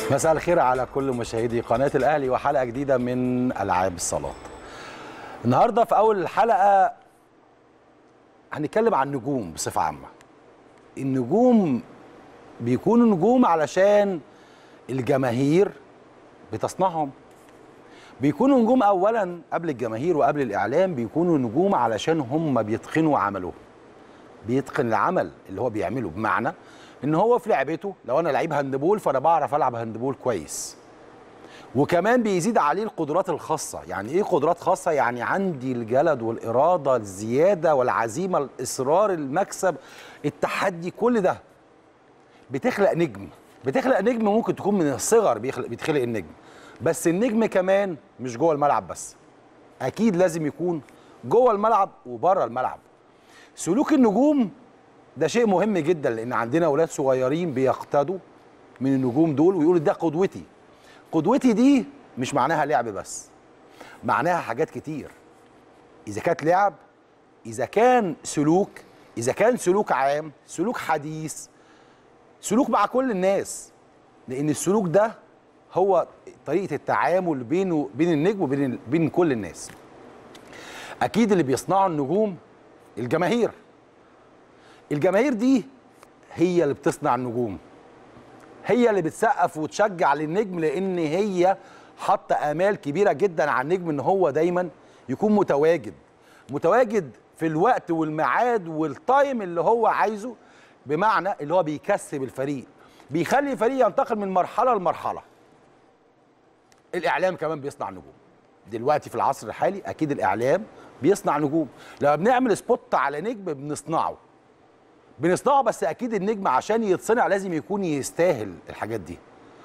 مساء الخير على كل مشاهدي قناة الأهلي وحلقة جديدة من ألعاب الصالات النهاردة في أول الحلقة هنتكلم عن النجوم بصفة عامة النجوم بيكونوا نجوم علشان الجماهير بتصنعهم بيكونوا نجوم أولا قبل الجماهير وقبل الإعلام بيكونوا نجوم علشان هم بيتقنوا عملهم بيتقن العمل اللي هو بيعمله بمعنى ان هو في لعبته لو انا لعيب هاندبول فانا بعرف العب هاندبول كويس وكمان بيزيد عليه القدرات الخاصه يعني ايه قدرات خاصه يعني عندي الجلد والاراده الزياده والعزيمه الاصرار المكسب التحدي كل ده بتخلق نجم بتخلق نجم ممكن تكون من الصغر بيخلق بيتخلق النجم بس النجم كمان مش جوه الملعب بس اكيد لازم يكون جوه الملعب وبره الملعب سلوك النجوم ده شيء مهم جدا لان عندنا اولاد صغيرين بيقتدوا من النجوم دول ويقولوا ده قدوتي قدوتي دي مش معناها لعب بس معناها حاجات كتير اذا كانت لعب اذا كان سلوك اذا كان سلوك عام سلوك حديث سلوك مع كل الناس لان السلوك ده هو طريقه التعامل بينه بين النجم وبين بين كل الناس اكيد اللي بيصنعوا النجوم الجماهير الجماهير دي هي اللي بتصنع النجوم هي اللي بتسقف وتشجع للنجم لان هي حاطه امال كبيره جدا على النجم ان هو دايما يكون متواجد متواجد في الوقت والميعاد والتايم اللي هو عايزه بمعنى اللي هو بيكسب الفريق بيخلي الفريق ينتقل من مرحله لمرحله الاعلام كمان بيصنع نجوم دلوقتي في العصر الحالي اكيد الاعلام بيصنع نجوم لما بنعمل سبوت على نجم بنصنعه بنصنعه بس اكيد النجم عشان يتصنع لازم يكون يستاهل الحاجات دي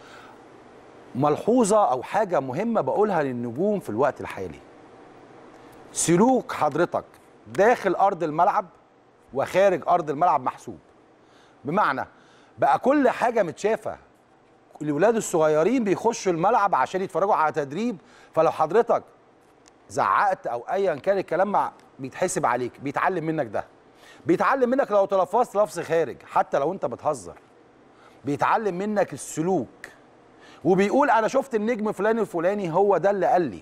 ملحوظه او حاجه مهمه بقولها للنجوم في الوقت الحالي سلوك حضرتك داخل ارض الملعب وخارج ارض الملعب محسوب بمعنى بقى كل حاجه متشافه الولاد الصغيرين بيخشوا الملعب عشان يتفرجوا على تدريب فلو حضرتك زعقت او ايا كان الكلام مع بيتحسب عليك بيتعلم منك ده بيتعلم منك لو تلفظت لفظ خارج حتى لو انت بتهزر بيتعلم منك السلوك وبيقول انا شفت النجم فلان الفلاني هو ده اللي قال لي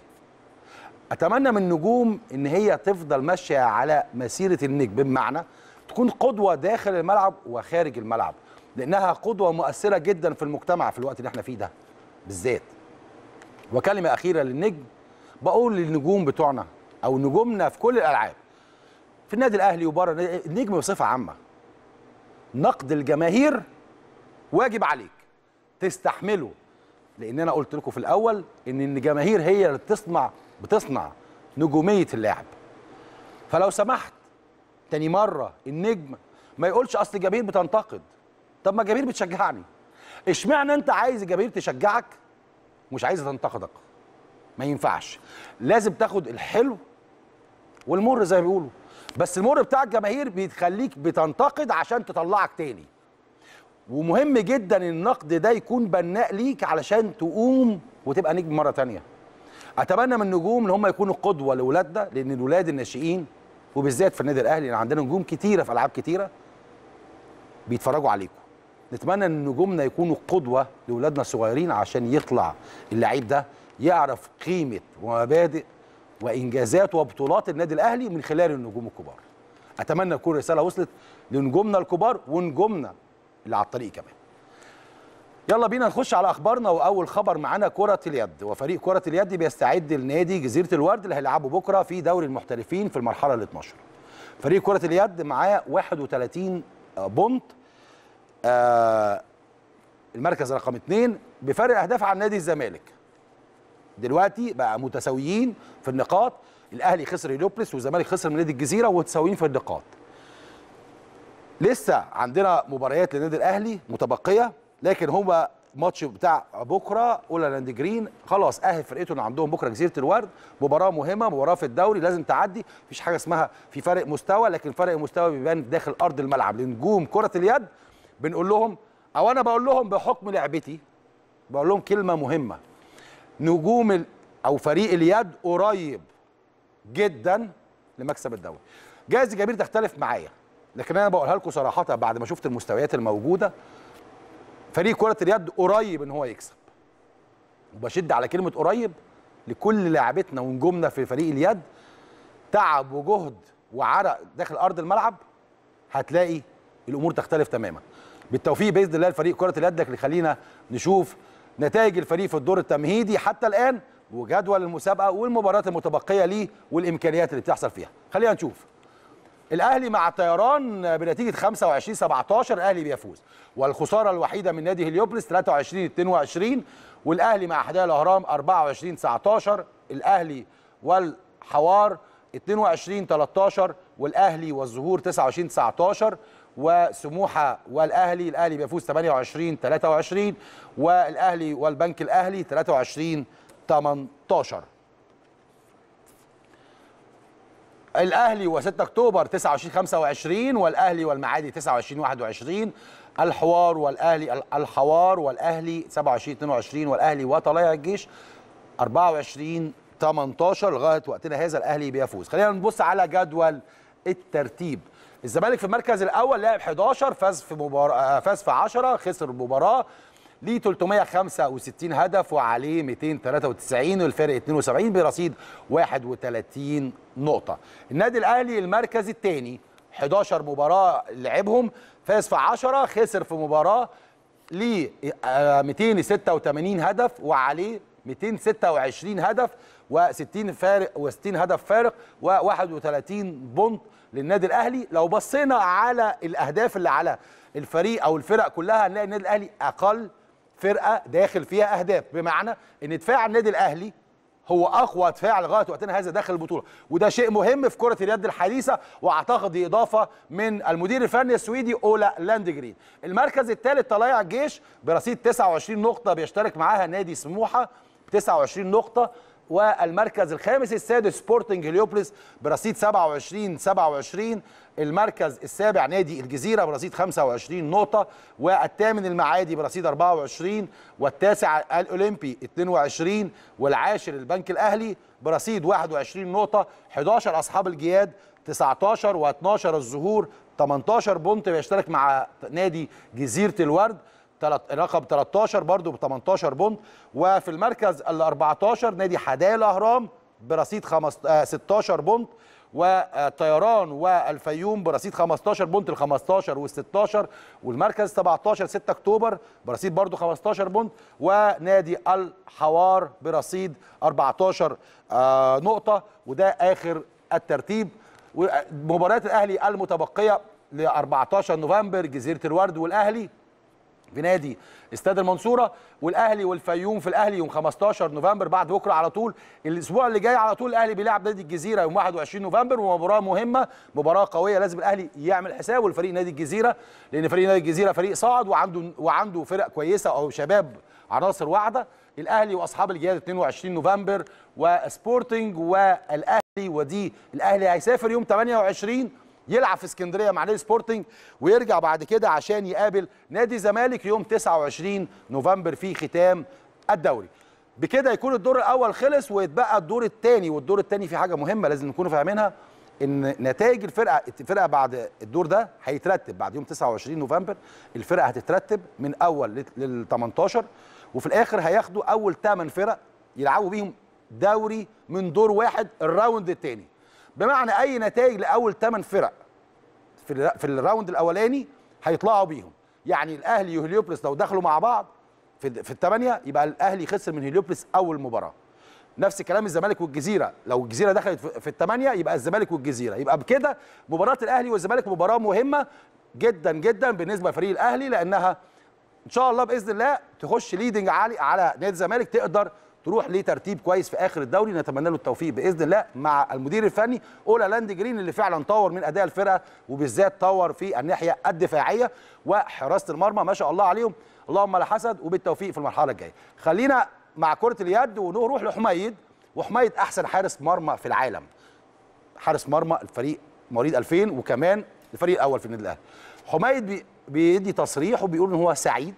اتمنى من النجوم ان هي تفضل ماشيه على مسيره النجم بمعنى تكون قدوه داخل الملعب وخارج الملعب لانها قدوه مؤثره جدا في المجتمع في الوقت اللي احنا فيه ده بالذات وكلمه اخيره للنجم بقول للنجوم بتوعنا او نجومنا في كل الالعاب في النادي الاهلي وبره النجم بصفه عامه نقد الجماهير واجب عليك تستحمله لان انا قلت لكم في الاول ان الجماهير هي اللي بتصنع بتصنع نجوميه اللاعب فلو سمحت تاني مره النجم ما يقولش اصل الجماهير بتنتقد طب ما الجماهير بتشجعني اشمعنى انت عايز الجماهير تشجعك مش عايزه تنتقدك ما ينفعش لازم تاخد الحلو والمر زي ما بيقولوا بس المر بتاع الجماهير بيخليك بتنتقد عشان تطلعك تاني ومهم جدا النقد ده يكون بناء ليك علشان تقوم وتبقى نجم مره تانية اتمنى من النجوم ان هم يكونوا قدوه لاولادنا لان الولاد الناشئين وبالذات في النادي الاهلي لان عندنا نجوم كتيره في العاب كتيره بيتفرجوا عليكم نتمنى ان نجومنا يكونوا قدوه لاولادنا الصغيرين عشان يطلع اللعيب ده يعرف قيمه ومبادئ وانجازات وبطولات النادي الاهلي من خلال النجوم الكبار اتمنى تكون رساله وصلت لنجومنا الكبار ونجومنا اللي على الطريق كمان يلا بينا نخش على اخبارنا واول خبر معانا كره اليد وفريق كره اليد بيستعد لنادي جزيره الورد اللي هيلعبوا بكره في دوري المحترفين في المرحله ال 12 فريق كره اليد معاه 31 بونت آه المركز رقم اثنين بفرق اهداف عن نادي الزمالك دلوقتي بقى متساويين في النقاط الاهلي خسر هيليوبلس والزمالك خسر من نادي الجزيره ومتساويين في النقاط لسه عندنا مباريات للنادي الاهلي متبقيه لكن هو ماتش بتاع بكره اولاند جرين خلاص اهل فرقته اللي عندهم بكره جزيره الورد مباراه مهمه مباراه في الدوري لازم تعدي مفيش حاجه اسمها في فرق مستوى لكن فرق المستوى بيبان داخل ارض الملعب لنجوم كره اليد بنقول لهم او انا بقول لهم بحكم لعبتي بقول لهم كلمه مهمه نجوم ال... او فريق اليد قريب جدا لمكسب الدوري جايز الجماهير تختلف معايا لكن انا بقولها لكم صراحه بعد ما شفت المستويات الموجوده فريق كره اليد قريب ان هو يكسب وبشد على كلمه قريب لكل لاعبتنا ونجومنا في فريق اليد تعب وجهد وعرق داخل ارض الملعب هتلاقي الامور تختلف تماما بالتوفيق باذن الله لفريق كره اليد لكن خلينا نشوف نتائج الفريق في الدور التمهيدي حتى الان وجدول المسابقه والمباريات المتبقيه ليه والامكانيات اللي بتحصل فيها خلينا نشوف الاهلي مع الطيران بنتيجه 25 17 الاهلي بيفوز والخساره الوحيده من نادي هليوبلس 23 22 والاهلي مع حدائق الاهرام 24 19 الاهلي والحوار 22 13 والاهلي والزهور 29 19 وسموحه والاهلي الاهلي بيفوز 28 23 والاهلي والبنك الاهلي 23 18 الاهلي و6 اكتوبر 29 25 والاهلي والمعادي 29 21 الحوار والاهلي الحوار والاهلي 27 22 والاهلي وطلائع الجيش 24 18 لغايه وقتنا هذا الاهلي بيفوز خلينا نبص على جدول الترتيب الزمالك في المركز الاول لعب 11 فاز في مباراه فاز في 10 خسر مباراه ليه 365 هدف وعليه 293 والفارق 72 برصيد 31 نقطة. النادي الأهلي المركز الثاني 11 مباراة لعبهم فاز في 10 خسر في مباراة ليه 286 هدف وعليه 226 هدف و60 فارق و60 هدف فارق و31 بونت للنادي الاهلي لو بصينا على الاهداف اللي على الفريق او الفرق كلها هنلاقي النادي الاهلي اقل فرقه داخل فيها اهداف بمعنى ان دفاع النادي الاهلي هو اقوى دفاع لغايه وقتنا هذا داخل البطوله وده شيء مهم في كره اليد الحديثه واعتقد دي اضافه من المدير الفني السويدي اولا لاندجرين المركز الثالث طلائع الجيش برصيد 29 نقطه بيشترك معاها نادي سموحه 29 نقطه والمركز الخامس السادس سبورتنج هليوبلس برصيد 27 27 المركز السابع نادي الجزيرة برصيد 25 نقطة والثامن المعادي برصيد 24 والتاسع الأولمبي 22 والعاشر البنك الأهلي برصيد 21 نقطة 11 أصحاب الجياد 19 و12 الزهور 18 بونت بيشترك مع نادي جزيرة الورد رقم 13 برضه ب 18 بونت وفي المركز ال 14 نادي حدائق الاهرام برصيد 16 بونت والطيران والفيوم برصيد 15 بونت ال 15 وال 16 والمركز 17 6 اكتوبر برصيد برضه 15 بونت ونادي الحوار برصيد 14 نقطه وده اخر الترتيب مباريات الاهلي المتبقيه ل 14 نوفمبر جزيره الورد والاهلي في نادي استاد المنصوره والاهلي والفيوم في الاهلي يوم 15 نوفمبر بعد بكره على طول الاسبوع اللي جاي على طول الاهلي بيلعب نادي الجزيره يوم 21 نوفمبر ومباراه مهمه مباراه قويه لازم الاهلي يعمل حسابه لفريق نادي الجزيره لان فريق نادي الجزيره فريق صاعد وعنده وعنده فرق كويسه او شباب عناصر واعده الاهلي واصحاب الجهاد 22 نوفمبر وسبورتنج والاهلي ودي الاهلي هيسافر يوم 28 يلعب في اسكندريه مع نادي سبورتنج ويرجع بعد كده عشان يقابل نادي الزمالك يوم 29 نوفمبر في ختام الدوري بكده يكون الدور الاول خلص ويتبقى الدور الثاني والدور الثاني في حاجه مهمه لازم نكونوا فاهمينها ان نتائج الفرقه الفرقه بعد الدور ده هيترتب بعد يوم 29 نوفمبر الفرقه هتترتب من اول لل 18 وفي الاخر هياخدوا اول 8 فرق يلعبوا بيهم دوري من دور واحد الراوند الثاني بمعنى اي نتائج لاول 8 فرق في في الراوند الاولاني هيطلعوا بيهم يعني الاهلي وهليوبلس لو دخلوا مع بعض في في الثمانيه يبقى الاهلي خسر من هليوبلس اول مباراه نفس كلام الزمالك والجزيره لو الجزيره دخلت في الثمانيه يبقى الزمالك والجزيره يبقى بكده مباراه الاهلي والزمالك مباراه مهمه جدا جدا بالنسبه لفريق الاهلي لانها ان شاء الله باذن الله تخش ليدنج عالي على نادي الزمالك تقدر تروح لترتيب كويس في اخر الدوري نتمنى له التوفيق باذن الله مع المدير الفني اولا لاند جرين اللي فعلا طور من اداء الفرقه وبالذات طور في الناحيه الدفاعيه وحراسه المرمى ما شاء الله عليهم اللهم لا حسد وبالتوفيق في المرحله الجايه خلينا مع كره اليد ونروح لحميد وحميد احسن حارس مرمى في العالم حارس مرمى الفريق مواليد 2000 وكمان الفريق الاول في النادي الاهلي حميد بي بيدي تصريح وبيقول ان هو سعيد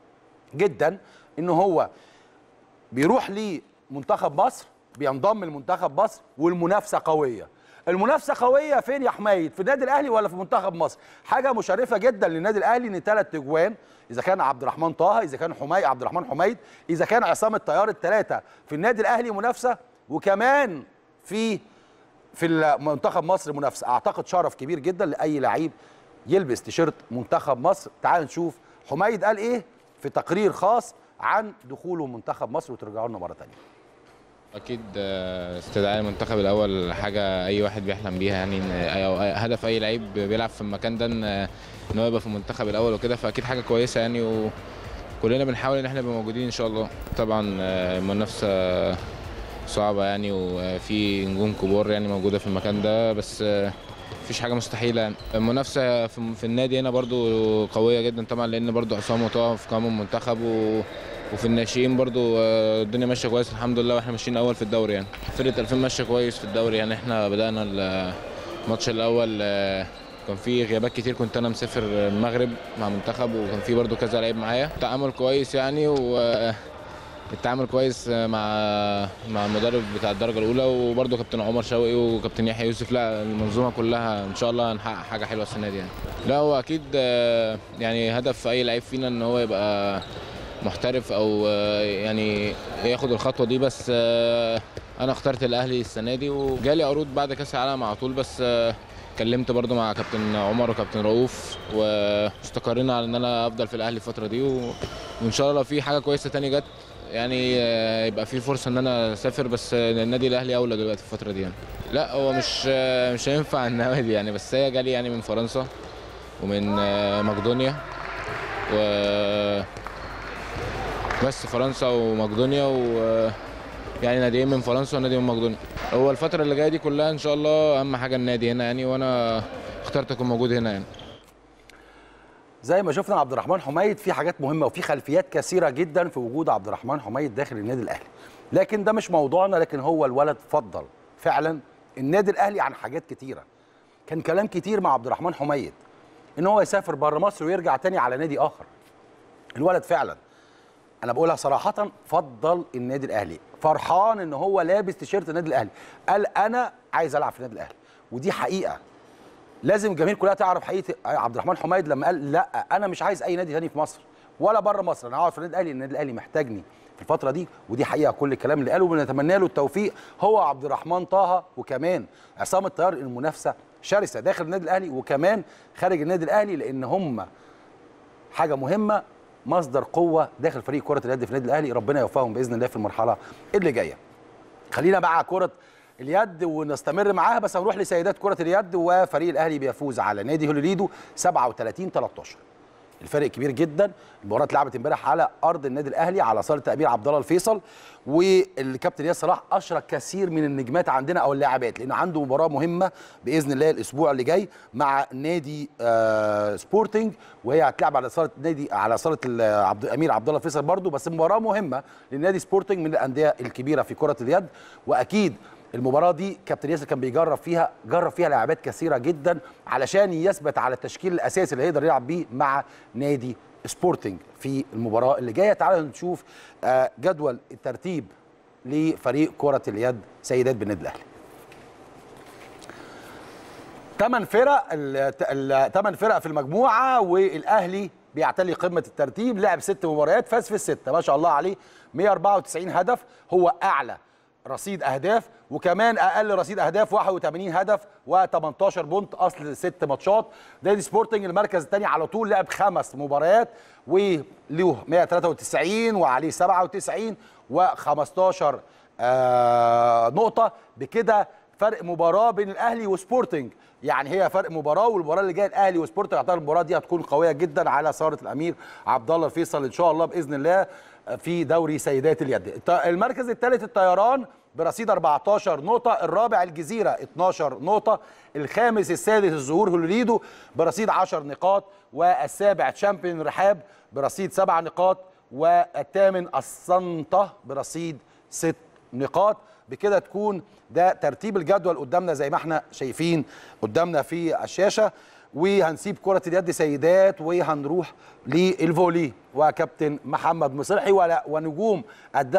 جدا ان هو بيروح لمنتخب مصر بينضم لمنتخب مصر والمنافسه قويه المنافسه قويه فين يا حميد في النادي الاهلي ولا في منتخب مصر حاجه مشرفه جدا للنادي الاهلي ان ثلاث اجوان اذا كان عبد الرحمن طه اذا كان حماي عبد الرحمن حميد اذا كان عصام الطيار الثلاثه في النادي الاهلي منافسه وكمان في في منتخب مصر منافسه اعتقد شرف كبير جدا لاي لعيب يلبس تيشيرت منتخب مصر تعال نشوف حميد قال ايه في تقرير خاص عن دخوله منتخب مصر وترجعوا لنا مره ثانيه اكيد آه، استدعاء المنتخب الاول حاجه اي واحد بيحلم بيها يعني إن- أو هدف اي لعيب بيلعب في المكان ده ان إن هو يبقى في المنتخب الاول وكده فاكيد حاجه كويسه يعني وكلنا بنحاول ان احنا نبقى موجودين ان شاء الله طبعا آه، المنافسه صعبه يعني وفي نجوم كبار يعني موجوده في المكان ده بس آه، مفيش حاجه مستحيله يعني المنافسه في في النادي هنا برضو قويه جدا طبعا لان برضو عصام وطه في قائمه المنتخب و وفي الناشئين برضو آه، الدنيا ماشيه كويس الحمد لله واحنا ماشيين اول في الدوري يعني فرقه 2000 ماشيه كويس في الدوري يعني احنا بدانا الماتش الاول آه، كان في غيابات كتير كنت انا مسافر المغرب مع منتخب وكان في برضو كذا لعيب معايا تعامل كويس يعني و التعامل كويس مع مع المدرب بتاع الدرجه الاولى وبرضه كابتن عمر شوقي وكابتن يحيى يوسف لا المنظومه كلها ان شاء الله هنحقق حاجه حلوه السنه دي يعني لا هو اكيد آه، يعني هدف اي لعيب فينا ان هو يبقى محترف او آه، يعني ياخد الخطوه دي بس آه، انا اخترت الاهلي السنه دي وجالي عروض بعد كاس العالم على طول بس آه، اتكلمت برضو مع كابتن عمر وكابتن رؤوف واستقرينا على ان انا افضل في الاهلي الفتره دي و... وان شاء الله لو في حاجه كويسه تاني جت يعني آه، يبقى في فرصه ان انا اسافر بس آه، النادي الاهلي اولى دلوقتي في الفتره دي يعني لا هو مش آه، مش هينفع النوادي يعني بس هي جالي يعني من فرنسا ومن آه، مقدونيا و بس فرنسا ومقدونيا و يعني ناديين من فرنسا ونادي من مقدونيا هو الفتره اللي جايه دي كلها ان شاء الله اهم حاجه النادي هنا يعني وانا اخترت اكون موجود هنا يعني زي ما شفنا عبد الرحمن حميد في حاجات مهمه وفي خلفيات كثيره جدا في وجود عبد الرحمن حميد داخل النادي الاهلي لكن ده مش موضوعنا لكن هو الولد فضل فعلا النادي الاهلي عن حاجات كتيره كان كلام كتير مع عبد الرحمن حميد ان هو يسافر بره مصر ويرجع تاني على نادي اخر الولد فعلا انا بقولها صراحه فضل النادي الاهلي فرحان ان هو لابس تيشيرت النادي الاهلي قال انا عايز العب في النادي الاهلي ودي حقيقه لازم الجماهير كلها تعرف حقيقه عبد الرحمن حميد لما قال لا انا مش عايز اي نادي تاني في مصر ولا بره مصر انا هقعد في النادي الاهلي النادي الاهلي محتاجني في الفتره دي ودي حقيقه كل الكلام اللي قاله ونتمنى له التوفيق هو عبد الرحمن طه وكمان عصام الطيار المنافسه شرسه داخل النادي الاهلي وكمان خارج النادي الاهلي لان هم حاجه مهمه مصدر قوه داخل فريق كره اليد في النادي الاهلي ربنا يوفقهم باذن الله في المرحله اللي جايه خلينا بقى على كره اليد ونستمر معاها بس هنروح لسيدات كره اليد وفريق الاهلي بيفوز على نادي هوليدو 37 13 الفرق كبير جدا المباراه اتلعبت امبارح على ارض النادي الاهلي على صاله امير عبد الله الفيصل والكابتن ياسر صلاح اشرك كثير من النجمات عندنا او اللاعبات لان عنده مباراه مهمه باذن الله الاسبوع اللي جاي مع نادي آه سبورتنج وهي هتلعب على صاله نادي على صاله ال- عبد الامير عبد الله الفيصل برضو بس مباراه مهمه لنادي سبورتنج من الانديه الكبيره في كره اليد واكيد المباراه دي كابتن ياسر كان بيجرب فيها جرب فيها لاعبات كثيره جدا علشان يثبت على التشكيل الاساسي اللي هيقدر يلعب بيه مع نادي سبورتنج في المباراه اللي جايه تعالوا نشوف آه، جدول الترتيب لفريق كره اليد سيدات بالنادي الاهلي ثمان فرق الثمان فرق في المجموعه والاهلي بيعتلي قمه الترتيب لعب ست مباريات فاز في السته ما شاء الله عليه 194 هدف هو اعلى رصيد اهداف وكمان اقل رصيد اهداف 81 هدف و18 بونت اصل ست ماتشات نادي سبورتنج المركز الثاني على طول لعب خمس مباريات وله 193 وعليه 97 و15 آه نقطه بكده فرق مباراه بين الاهلي وسبورتنج يعني هي فرق مباراه والمباراه اللي جايه الاهلي وسبورتنج اعتقد المباراه دي هتكون قويه جدا على صاله الامير عبد الله الفيصل ان شاء الله باذن الله في دوري سيدات اليد الت- المركز الثالث الطيران برصيد 14 نقطة، الرابع الجزيرة 12 نقطة، الخامس السادس الظهور هوليدو برصيد 10 نقاط، والسابع تشامبيون رحاب برصيد 7 نقاط، والثامن الصنطة برصيد 6 نقاط، بكده تكون ده ترتيب الجدول قدامنا زي ما احنا شايفين قدامنا في الشاشة وهنسيب كرة اليد سيدات وهنروح للفولي وكابتن محمد مصلحي ولا ونجوم الذهب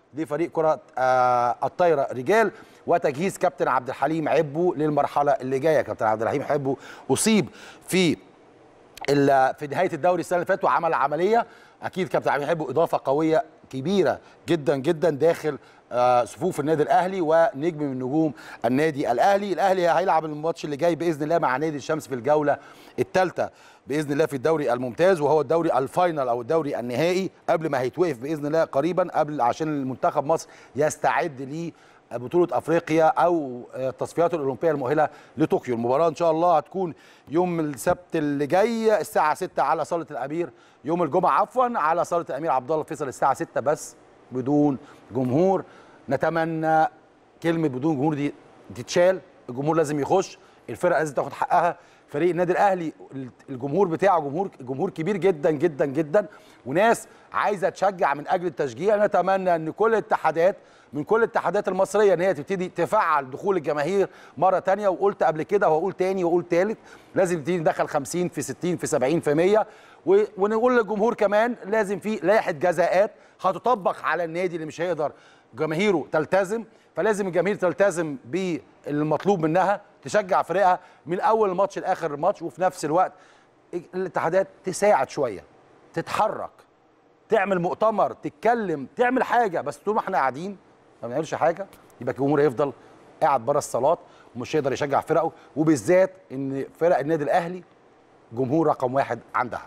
لفريق كره آه الطايره رجال وتجهيز كابتن عبد الحليم عبو للمرحله اللي جايه كابتن عبد الحليم عبو اصيب في ال- في نهايه الدوري السنه اللي فاتت وعمل عمليه اكيد كابتن عبد الحليم اضافه قويه كبيره جدا جدا داخل آه، صفوف النادي الاهلي ونجم من نجوم النادي الاهلي الاهلي هيلعب الماتش اللي جاي باذن الله مع نادي الشمس في الجوله الثالثه باذن الله في الدوري الممتاز وهو الدوري الفاينل او الدوري النهائي قبل ما هيتوقف باذن الله قريبا قبل عشان المنتخب مصر يستعد ليه بطولة افريقيا او التصفيات الاولمبيه المؤهله لطوكيو المباراه ان شاء الله هتكون يوم السبت اللي جاي الساعه 6 على صاله الامير يوم الجمعه عفوا على صاله الامير عبد الله فيصل الساعه 6 بس بدون جمهور نتمنى كلمه بدون جمهور دي تتشال الجمهور لازم يخش الفرقه لازم تاخد حقها فريق النادي الاهلي الجمهور بتاعه جمهور جمهور كبير جدا جدا جدا وناس عايزه تشجع من اجل التشجيع نتمنى ان كل الاتحادات من كل الاتحادات المصريه ان هي تبتدي تفعل دخول الجماهير مره تانية وقلت قبل كده وهقول تاني واقول تالت لازم نبتدي ندخل 50 في 60 في 70 في 100 و- ونقول للجمهور كمان لازم في لائحه جزاءات هتطبق على النادي اللي مش هيقدر جماهيره تلتزم فلازم الجماهير تلتزم بالمطلوب منها تشجع فريقها من اول الماتش لاخر الماتش وفي نفس الوقت الاتحادات تساعد شويه تتحرك تعمل مؤتمر تتكلم تعمل حاجه بس طول ما احنا قاعدين ما بنعملش حاجه يبقى الجمهور هيفضل قاعد بره الصالات ومش هيقدر يشجع فرقه وبالذات ان فرق النادي الاهلي جمهور رقم واحد عندها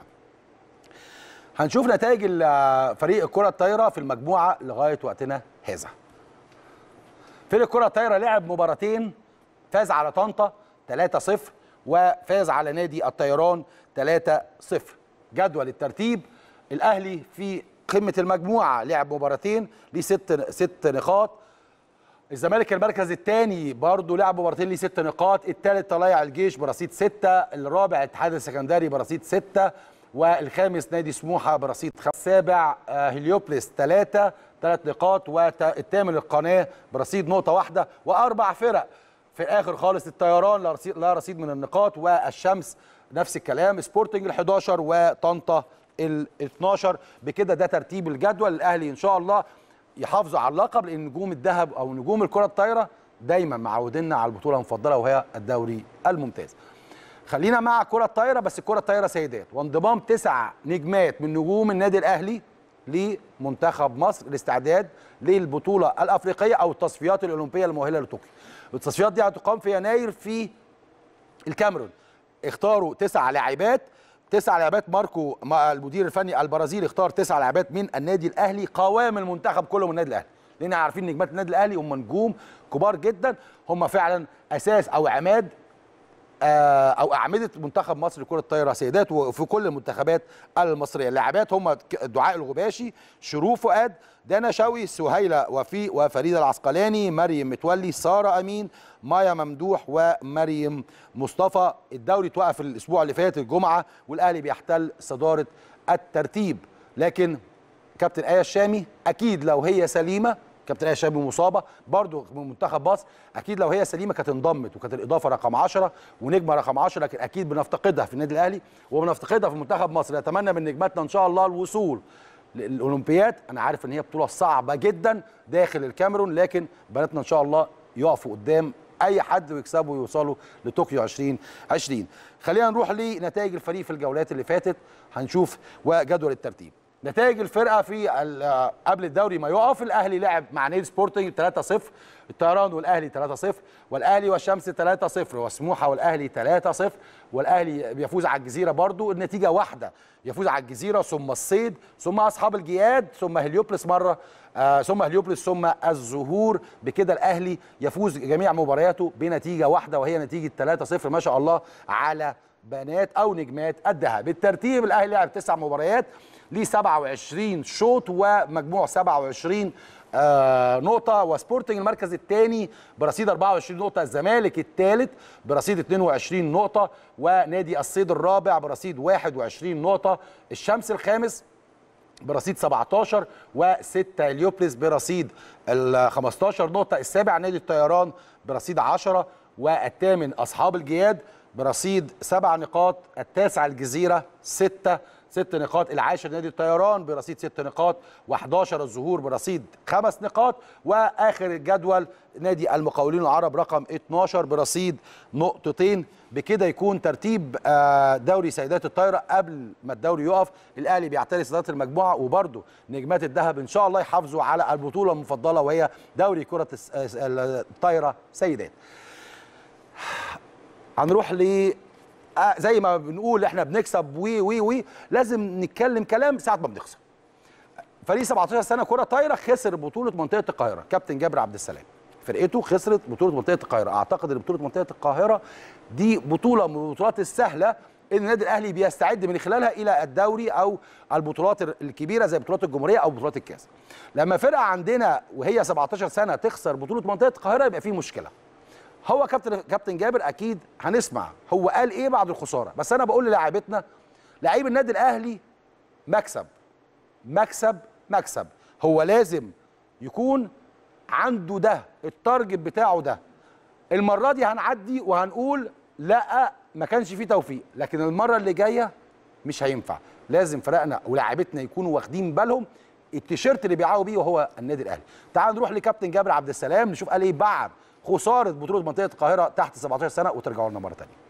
هنشوف نتائج ال- فريق الكره الطايره في المجموعه لغايه وقتنا هذا فريق الكره الطايره لعب مباراتين فاز على طنطا 3-0 وفاز على نادي الطيران 3-0 جدول الترتيب الاهلي في قمه المجموعه لعب مباراتين ليه ست ست نقاط الزمالك المركز الثاني برضه لعب مباراتين ليه ست نقاط الثالث طلائع الجيش برصيد ستة الرابع الاتحاد السكندري برصيد ستة والخامس نادي سموحة برصيد خمسة السابع آه، هليوبلس ثلاثة ثلاث نقاط والثامن القناة برصيد نقطة واحدة وأربع فرق في الآخر خالص الطيران لا رصيد, لا رصيد من النقاط والشمس نفس الكلام سبورتنج ال 11 وطنطا ال 12 بكده ده ترتيب الجدول الاهلي ان شاء الله يحافظوا على اللقب لان نجوم الذهب او نجوم الكره الطايره دايما معودينا على البطوله المفضله وهي الدوري الممتاز. خلينا مع الكره الطايره بس الكره الطايره سيدات وانضمام تسع نجمات من نجوم النادي الاهلي لمنتخب مصر الاستعداد للبطوله الافريقيه او التصفيات الاولمبيه المؤهله لطوكيو. التصفيات دي هتقام في يناير في الكاميرون اختاروا تسع لاعبات تسع لاعبات ماركو ما- المدير الفني البرازيلي اختار تسع لاعبات من النادي الاهلي قوام المنتخب كله من النادي الاهلي لان عارفين نجمات النادي الاهلي هم نجوم كبار جدا هم فعلا اساس او عماد آه، او اعمده منتخب مصر لكره الطايره سيدات وفي كل المنتخبات المصريه اللاعبات هم ك- دعاء الغباشي شروق فؤاد دانا شوقي سهيله وفيق وفريده العسقلاني مريم متولي ساره امين مايا ممدوح ومريم مصطفى الدوري توقف الاسبوع اللي فات الجمعه والاهلي بيحتل صداره الترتيب لكن كابتن ايه الشامي اكيد لو هي سليمه كابتن ايه الشامي مصابه برضو من منتخب مصر اكيد لو هي سليمه كانت انضمت وكانت الاضافه رقم 10 ونجمه رقم 10 لكن اكيد بنفتقدها في النادي الاهلي وبنفتقدها في منتخب مصر نتمنى من نجماتنا ان شاء الله الوصول للاولمبياد انا عارف ان هي بطوله صعبه جدا داخل الكاميرون لكن بناتنا ان شاء الله يقفوا قدام اي حد ويكسبوا ويوصلوا لطوكيو 2020 خلينا نروح لنتائج الفريق في الجولات اللي فاتت هنشوف وجدول الترتيب نتائج الفرقه في ال- قبل الدوري ما يقف الاهلي لعب مع نادي سبورتنج 3-0 الطيران والاهلي 3-0 والاهلي والشمس 3-0 وسموحه والاهلي 3-0 والاهلي بيفوز على الجزيره برضو النتيجه واحده يفوز على الجزيره ثم الصيد ثم اصحاب الجياد ثم هليوبلس مره آه ثم هليوبلس ثم الزهور بكده الاهلي يفوز جميع مبارياته بنتيجه واحده وهي نتيجه 3-0 ما شاء الله على بنات او نجمات الذهب بالترتيب الاهلي لعب تسع مباريات ليه 27 شوط ومجموع 27 آه نقطة وسبورتنج المركز الثاني برصيد 24 نقطة الزمالك الثالث برصيد 22 نقطة ونادي الصيد الرابع برصيد 21 نقطة الشمس الخامس برصيد 17 و6 اليوبلس برصيد ال 15 نقطة السابع نادي الطيران برصيد 10 والثامن أصحاب الجياد برصيد سبع نقاط التاسع الجزيرة ستة ست نقاط العاشر نادي الطيران برصيد ست نقاط و11 الظهور برصيد خمس نقاط واخر الجدول نادي المقاولين العرب رقم 12 برصيد نقطتين بكده يكون ترتيب آه، دوري سيدات الطايره قبل ما الدوري يقف الاهلي بيعتري صداره المجموعه وبرده نجمات الذهب ان شاء الله يحافظوا على البطوله المفضله وهي دوري كره الس- آه، الطايره سيدات هنروح ل آه، زي ما بنقول احنا بنكسب وي وي وي لازم نتكلم كلام ساعه ما بنخسر فريق 17 سنه كره طايره خسر بطوله منطقه القاهره كابتن جابر عبد السلام فرقته خسرت بطوله منطقه القاهره اعتقد ان بطوله منطقه القاهره دي بطوله من البطولات السهله ان النادي الاهلي بيستعد من خلالها الى الدوري او البطولات الكبيره زي بطولات الجمهوريه او بطولات الكاس لما فرقه عندنا وهي 17 سنه تخسر بطوله منطقه القاهره يبقى في مشكله هو كابتن كابتن جابر اكيد هنسمع هو قال ايه بعد الخساره بس انا بقول للاعيبتنا لعيب النادي الاهلي مكسب مكسب مكسب هو لازم يكون عنده ده التارجت بتاعه ده المره دي هنعدي وهنقول لا ما كانش فيه توفيق لكن المره اللي جايه مش هينفع لازم فرقنا ولاعيبتنا يكونوا واخدين بالهم التيشيرت اللي بيعاوا بيه وهو النادي الاهلي تعال نروح لكابتن جابر عبد السلام نشوف قال ايه بعد خساره بطوله منطقه القاهره تحت 17 سنه وترجعوا لنا مره ثانيه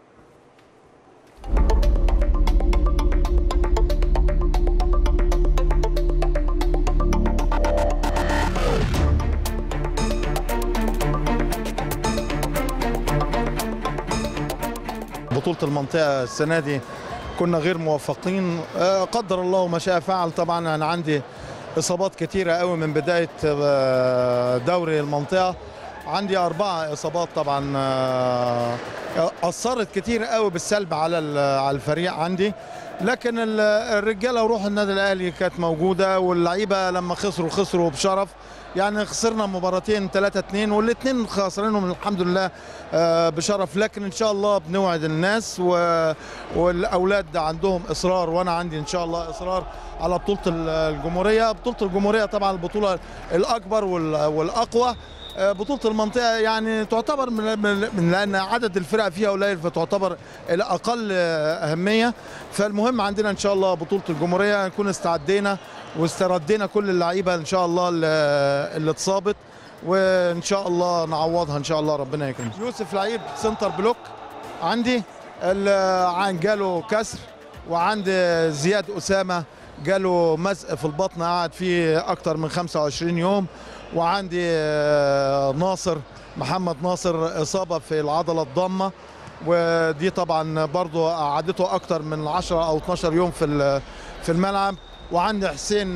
بطولة المنطقة السنة دي كنا غير موفقين آه، قدر الله ما شاء فعل طبعا أنا عندي إصابات كتيرة قوي من بداية آه، دوري المنطقة عندي أربعة إصابات طبعا آه، أثرت كتير قوي بالسلب على ال- على الفريق عندي لكن ال- الرجالة وروح النادي الأهلي كانت موجودة واللعيبة لما خسروا خسروا بشرف يعني خسرنا مباراتين 3 2 والاثنين خسرانهم الحمد لله آه، بشرف لكن ان شاء الله بنوعد الناس و... والاولاد عندهم اصرار وانا عندي ان شاء الله اصرار على بطوله ال- الجمهوريه بطوله الجمهوريه طبعا البطوله الاكبر وال... والاقوى آه، بطولة المنطقة يعني تعتبر من, من من- لأن عدد الفرق فيها قليل فتعتبر الأقل آه، أهمية فالمهم عندنا إن شاء الله بطولة الجمهورية نكون استعدينا واستردينا كل اللعيبة إن شاء الله اللي اللي اتصابت وإن شاء الله نعوضها إن شاء الله ربنا يكرمك يوسف لعيب سنتر بلوك عندي ال- عن جاله كسر وعندي زياد أسامة جاله مزق في البطن قعد فيه أكتر من 25 يوم وعندي آه، ناصر محمد ناصر إصابة في العضلة الضامة ودي طبعا برضو قعدته أكتر من 10 أو 12 يوم في ال- في الملعب وعندي حسين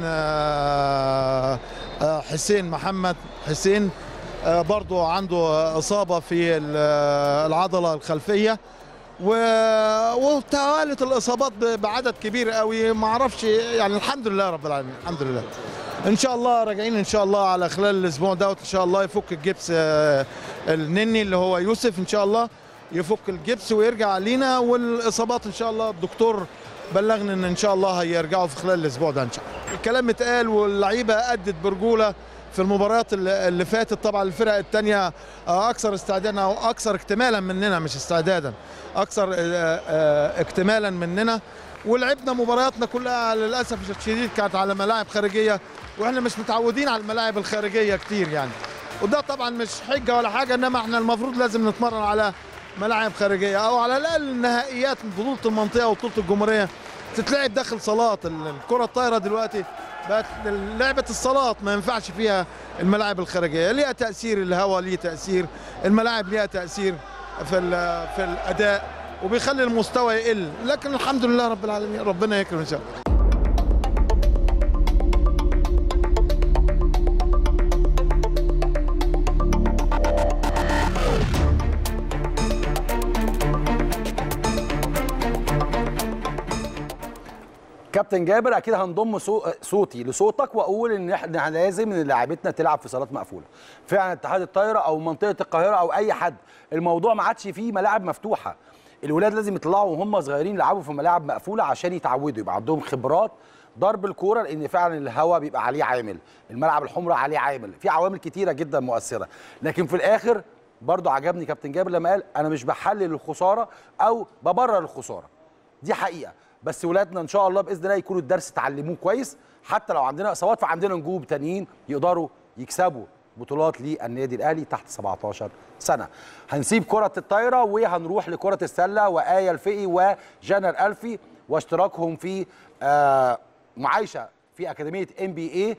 آه، آه، حسين محمد حسين آه، برضو عنده إصابة في ال- العضلة الخلفية و- وتوالت الاصابات ب- بعدد كبير قوي ما اعرفش يعني الحمد لله رب العالمين الحمد لله ان شاء الله راجعين ان شاء الله على خلال الاسبوع دوت ان شاء الله يفك الجبس آه، النني اللي هو يوسف ان شاء الله يفك الجبس ويرجع لينا والاصابات ان شاء الله الدكتور بلغني ان ان شاء الله هيرجعوا في خلال الاسبوع ده ان شاء الله الكلام اتقال واللعيبه ادت برجوله في المباريات اللي اللي فاتت طبعا الفرق الثانيه اكثر استعدادا او اكثر اكتمالا مننا مش استعدادا اكثر آه، آه، اكتمالا مننا ولعبنا مبارياتنا كلها للاسف الشديد كانت على ملاعب خارجيه واحنا مش متعودين على الملاعب الخارجيه كتير يعني وده طبعا مش حجه ولا حاجه انما احنا المفروض لازم نتمرن على ملاعب خارجيه او على الاقل نهائيات بطوله المنطقه وبطوله الجمهوريه تتلعب داخل صالات ال- الكره الطايره دلوقتي بقت لعبه الصالات ما ينفعش فيها الملاعب الخارجيه ليها تاثير الهواء ليه تاثير الملاعب ليها تاثير في ال- في الاداء وبيخلي المستوى يقل لكن الحمد لله رب العالمين ربنا يكرم ان شاء الله كابتن جابر اكيد هنضم صو- صوتي لصوتك واقول ان احنا لازم ان لاعبتنا تلعب في صالات مقفوله فعلا اتحاد الطايره او منطقه القاهره او اي حد الموضوع ما عادش فيه ملاعب مفتوحه الولاد لازم يطلعوا وهم صغيرين يلعبوا في ملاعب مقفوله عشان يتعودوا يبقى عندهم خبرات ضرب الكوره لان فعلا الهواء بيبقى عليه عامل الملعب الحمراء عليه عامل في عوامل كتيره جدا مؤثره لكن في الاخر برضو عجبني كابتن جابر لما قال انا مش بحلل الخساره او ببرر الخساره دي حقيقه بس ولادنا ان شاء الله باذن الله يكونوا الدرس اتعلموه كويس حتى لو عندنا اصابات فعندنا نجوم تانيين يقدروا يكسبوا بطولات للنادي الاهلي تحت 17 سنه هنسيب كره الطايره وهنروح لكره السله وايه الفقي وجانا الالفي واشتراكهم في آه معايشه في اكاديميه ام بي اي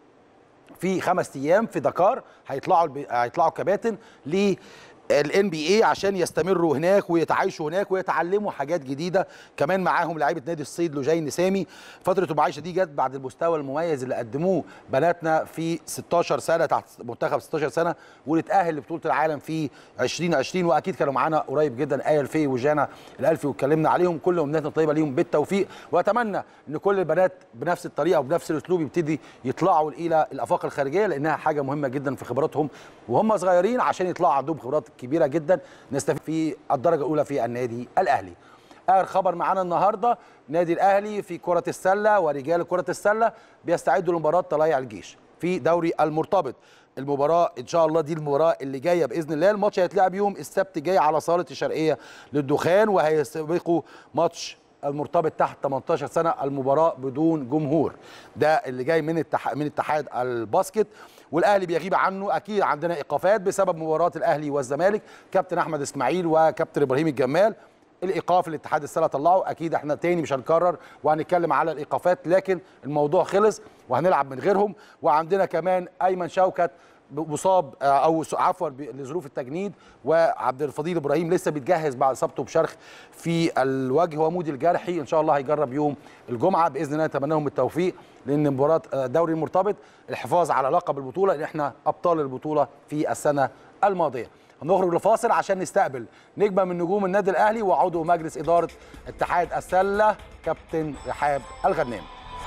في خمس ايام في دكار هيطلعوا الب... هيطلعوا كباتن ل الان بي اي عشان يستمروا هناك ويتعايشوا هناك ويتعلموا حاجات جديده كمان معاهم لعيبه نادي الصيد لجين نسامي فتره المعايشه دي جت بعد المستوى المميز اللي قدموه بناتنا في 16 سنه تحت منتخب 16 سنه واللي اتاهل لبطوله العالم في 2020 واكيد كانوا معانا قريب جدا ايه الفي وجانا الالفي واتكلمنا عليهم كل امنياتنا طيبه ليهم بالتوفيق واتمنى ان كل البنات بنفس الطريقه وبنفس الاسلوب يبتدي يطلعوا الى الافاق الخارجيه لانها حاجه مهمه جدا في خبراتهم وهم صغيرين عشان يطلعوا عندهم خبرات كبيره جدا نستفيد في الدرجه الاولى في النادي الاهلي اخر خبر معانا النهارده نادي الاهلي في كره السله ورجال كره السله بيستعدوا لمباراه طلائع الجيش في دوري المرتبط المباراه ان شاء الله دي المباراه اللي جايه باذن الله الماتش هيتلعب يوم السبت الجاي على صاله الشرقيه للدخان وهيسبقوا ماتش المرتبط تحت 18 سنه المباراه بدون جمهور ده اللي جاي من التح... من اتحاد الباسكت والاهلي بيغيب عنه اكيد عندنا ايقافات بسبب مباراه الاهلي والزمالك كابتن احمد اسماعيل وكابتن ابراهيم الجمال الايقاف اللي اتحاد السله طلعه اكيد احنا تاني مش هنكرر وهنتكلم على الايقافات لكن الموضوع خلص وهنلعب من غيرهم وعندنا كمان ايمن شوكت مصاب او عفوا لظروف التجنيد وعبد الفضيل ابراهيم لسه بيتجهز بعد اصابته بشرخ في الوجه ومودي الجرحي ان شاء الله هيجرب يوم الجمعه باذن الله نتمنى لهم التوفيق لان مباراه دوري المرتبط الحفاظ على لقب البطوله لان احنا ابطال البطوله في السنه الماضيه هنخرج لفاصل عشان نستقبل نجمه من نجوم النادي الاهلي وعضو مجلس اداره اتحاد السله كابتن رحاب الغنام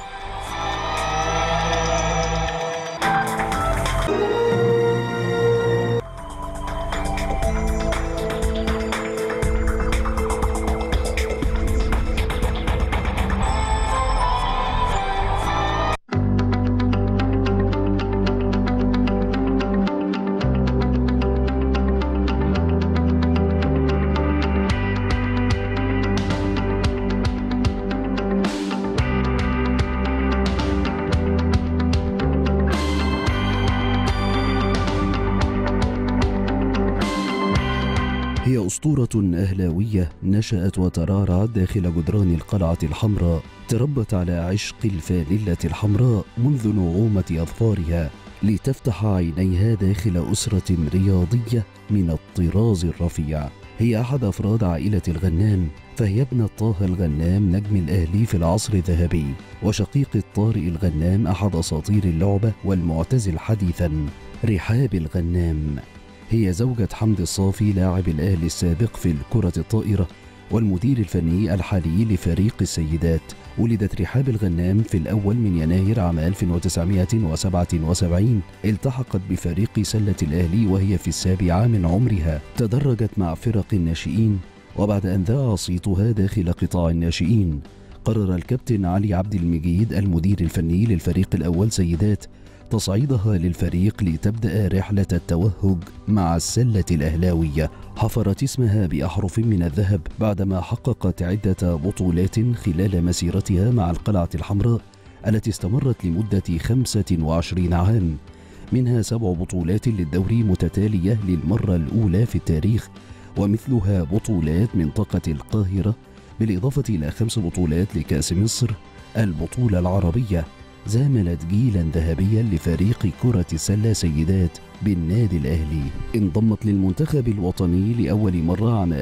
هي أسطورة أهلاوية نشأت وترعرعت داخل جدران القلعة الحمراء تربت على عشق الفانلة الحمراء منذ نعومة أظفارها لتفتح عينيها داخل أسرة رياضية من الطراز الرفيع هي أحد أفراد عائلة الغنام فهي ابنة طه الغنام نجم الأهلي في العصر الذهبي وشقيقة طارق الغنام أحد أساطير اللعبة والمعتزل حديثا رحاب الغنام هي زوجة حمد الصافي لاعب الأهلي السابق في الكرة الطائرة والمدير الفني الحالي لفريق السيدات ولدت رحاب الغنام في الأول من يناير عام 1977 التحقت بفريق سلة الأهلي وهي في السابعة من عمرها تدرجت مع فرق الناشئين وبعد أن ذاع صيتها داخل قطاع الناشئين قرر الكابتن علي عبد المجيد المدير الفني للفريق الأول سيدات تصعيدها للفريق لتبدأ رحلة التوهج مع السلة الأهلاوية حفرت اسمها بأحرف من الذهب بعدما حققت عدة بطولات خلال مسيرتها مع القلعة الحمراء التي استمرت لمدة 25 عام منها سبع بطولات للدوري متتالية للمرة الأولى في التاريخ ومثلها بطولات منطقة القاهرة بالإضافة إلى خمس بطولات لكأس مصر البطولة العربية زاملت جيلا ذهبيا لفريق كرة السلة سيدات بالنادي الأهلي انضمت للمنتخب الوطني لأول مرة عام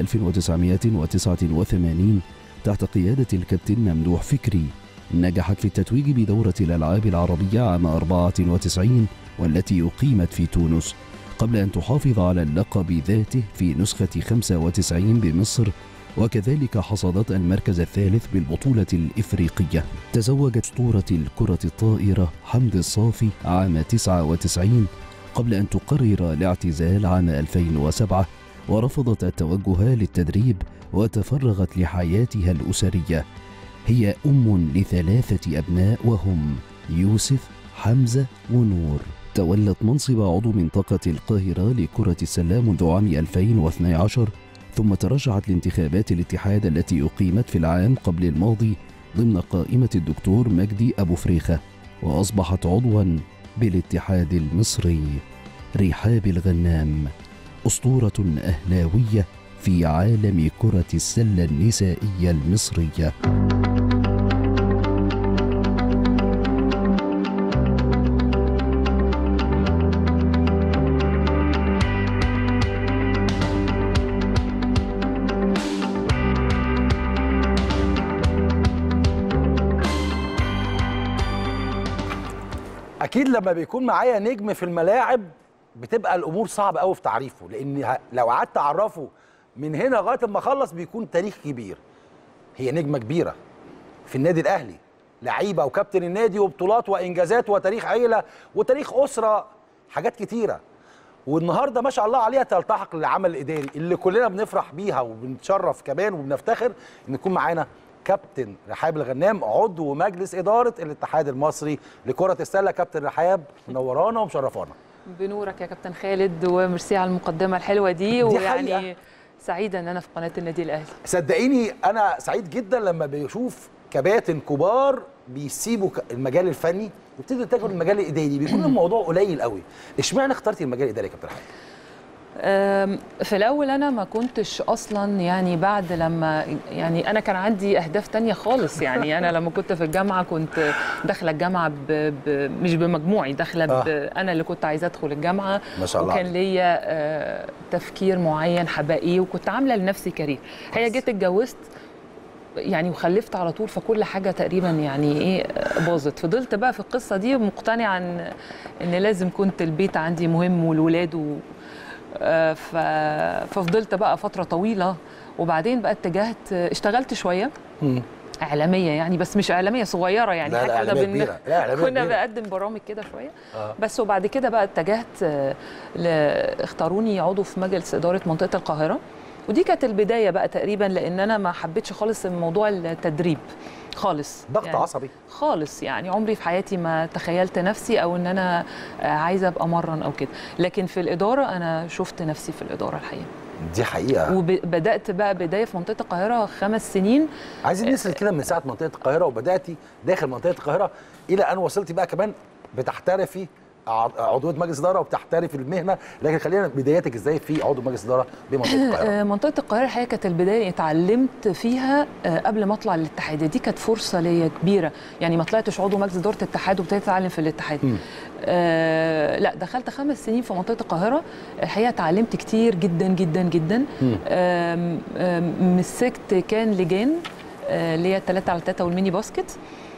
1989 تحت قيادة الكابتن ممدوح فكري نجحت في التتويج بدورة الألعاب العربية عام 94 والتي أقيمت في تونس قبل أن تحافظ على اللقب ذاته في نسخة 95 بمصر وكذلك حصدت المركز الثالث بالبطولة الإفريقية تزوجت أسطورة الكرة الطائرة حمد الصافي عام 99 قبل أن تقرر الاعتزال عام 2007 ورفضت التوجه للتدريب وتفرغت لحياتها الأسرية هي أم لثلاثة أبناء وهم يوسف حمزة ونور تولت منصب عضو منطقة القاهرة لكرة السلة منذ عام 2012 ثم ترشحت لانتخابات الاتحاد التي أقيمت في العام قبل الماضي ضمن قائمة الدكتور مجدي أبو فريخة وأصبحت عضوا بالاتحاد المصري رحاب الغنام أسطورة أهلاوية في عالم كرة السلة النسائية المصرية اكيد لما بيكون معايا نجم في الملاعب بتبقى الامور صعبه قوي في تعريفه لان ه- لو قعدت اعرفه من هنا لغايه ما اخلص بيكون تاريخ كبير هي نجمه كبيره في النادي الاهلي لعيبه وكابتن النادي وبطولات وانجازات وتاريخ عيله وتاريخ اسره حاجات كتيره والنهارده ما شاء الله عليها تلتحق للعمل الاداري اللي كلنا بنفرح بيها وبنتشرف كمان وبنفتخر ان يكون معانا كابتن رحاب الغنام عضو مجلس اداره الاتحاد المصري لكره السله كابتن رحاب منورانا ومشرفانا بنورك يا كابتن خالد وميرسي على المقدمه الحلوه دي, حقيقة. ويعني سعيده ان انا في قناه النادي الاهلي صدقيني انا سعيد جدا لما بشوف كباتن كبار بيسيبوا ك- المجال الفني ويبتدوا يتجهوا للمجال الاداري بيكون الموضوع قليل قوي اشمعنى اخترتي المجال الاداري يا كابتن رحاب أم، في الاول انا ما كنتش اصلا يعني بعد لما يعني انا كان عندي اهداف تانية خالص يعني انا لما كنت في الجامعه كنت داخله الجامعه ب... ب... مش بمجموعي داخله ب... آه. انا اللي كنت عايزه ادخل الجامعه ما شاء الله وكان عليك. ليا آه، تفكير معين حابه ايه وكنت عامله لنفسي كارير هي جيت اتجوزت يعني وخلفت على طول فكل حاجه تقريبا يعني ايه آه، باظت فضلت بقى في القصه دي مقتنعه ان ان لازم كنت البيت عندي مهم والولاد و آه، ف- ففضلت بقى فتره طويله وبعدين بقى اتجهت آه، اشتغلت شويه اعلاميه يعني بس مش اعلاميه صغيره يعني لا، لا، حاجه إعلامية كبيرة. لا، إعلامية كنا كبيرة. بقدم برامج كده شويه آه. بس وبعد كده بقى اتجهت آه، ل... اختاروني عضو في مجلس اداره منطقه القاهره ودي كانت البدايه بقى تقريبا لان انا ما حبيتش خالص موضوع التدريب خالص ضغط يعني عصبي خالص يعني عمري في حياتي ما تخيلت نفسي او ان انا آه، عايزه ابقى مرن او كده لكن في الاداره انا شفت نفسي في الاداره الحقيقه دي حقيقه وبدات بقى بدايه في منطقه القاهره خمس سنين عايزين نسال كده من ساعه منطقه القاهره وبداتي داخل منطقه القاهره الى ان وصلتي بقى كمان بتحترفي ع- عضويه مجلس اداره وبتحترفي المهنه لكن خلينا بداياتك ازاي في عضو مجلس اداره بمنطقه القاهره آه، منطقه القاهره الحقيقه كانت البدايه اتعلمت فيها آه، قبل ما اطلع الاتحاد دي كانت فرصه ليا كبيره يعني ما طلعتش عضو مجلس اداره الاتحاد وابتديت اتعلم في الاتحاد آه لا دخلت خمس سنين في منطقه القاهره الحقيقه اتعلمت كتير جدا جدا جدا آم، آم، مسكت كان لجان آه، اللي هي الثلاثة على ثلاثة والميني باسكت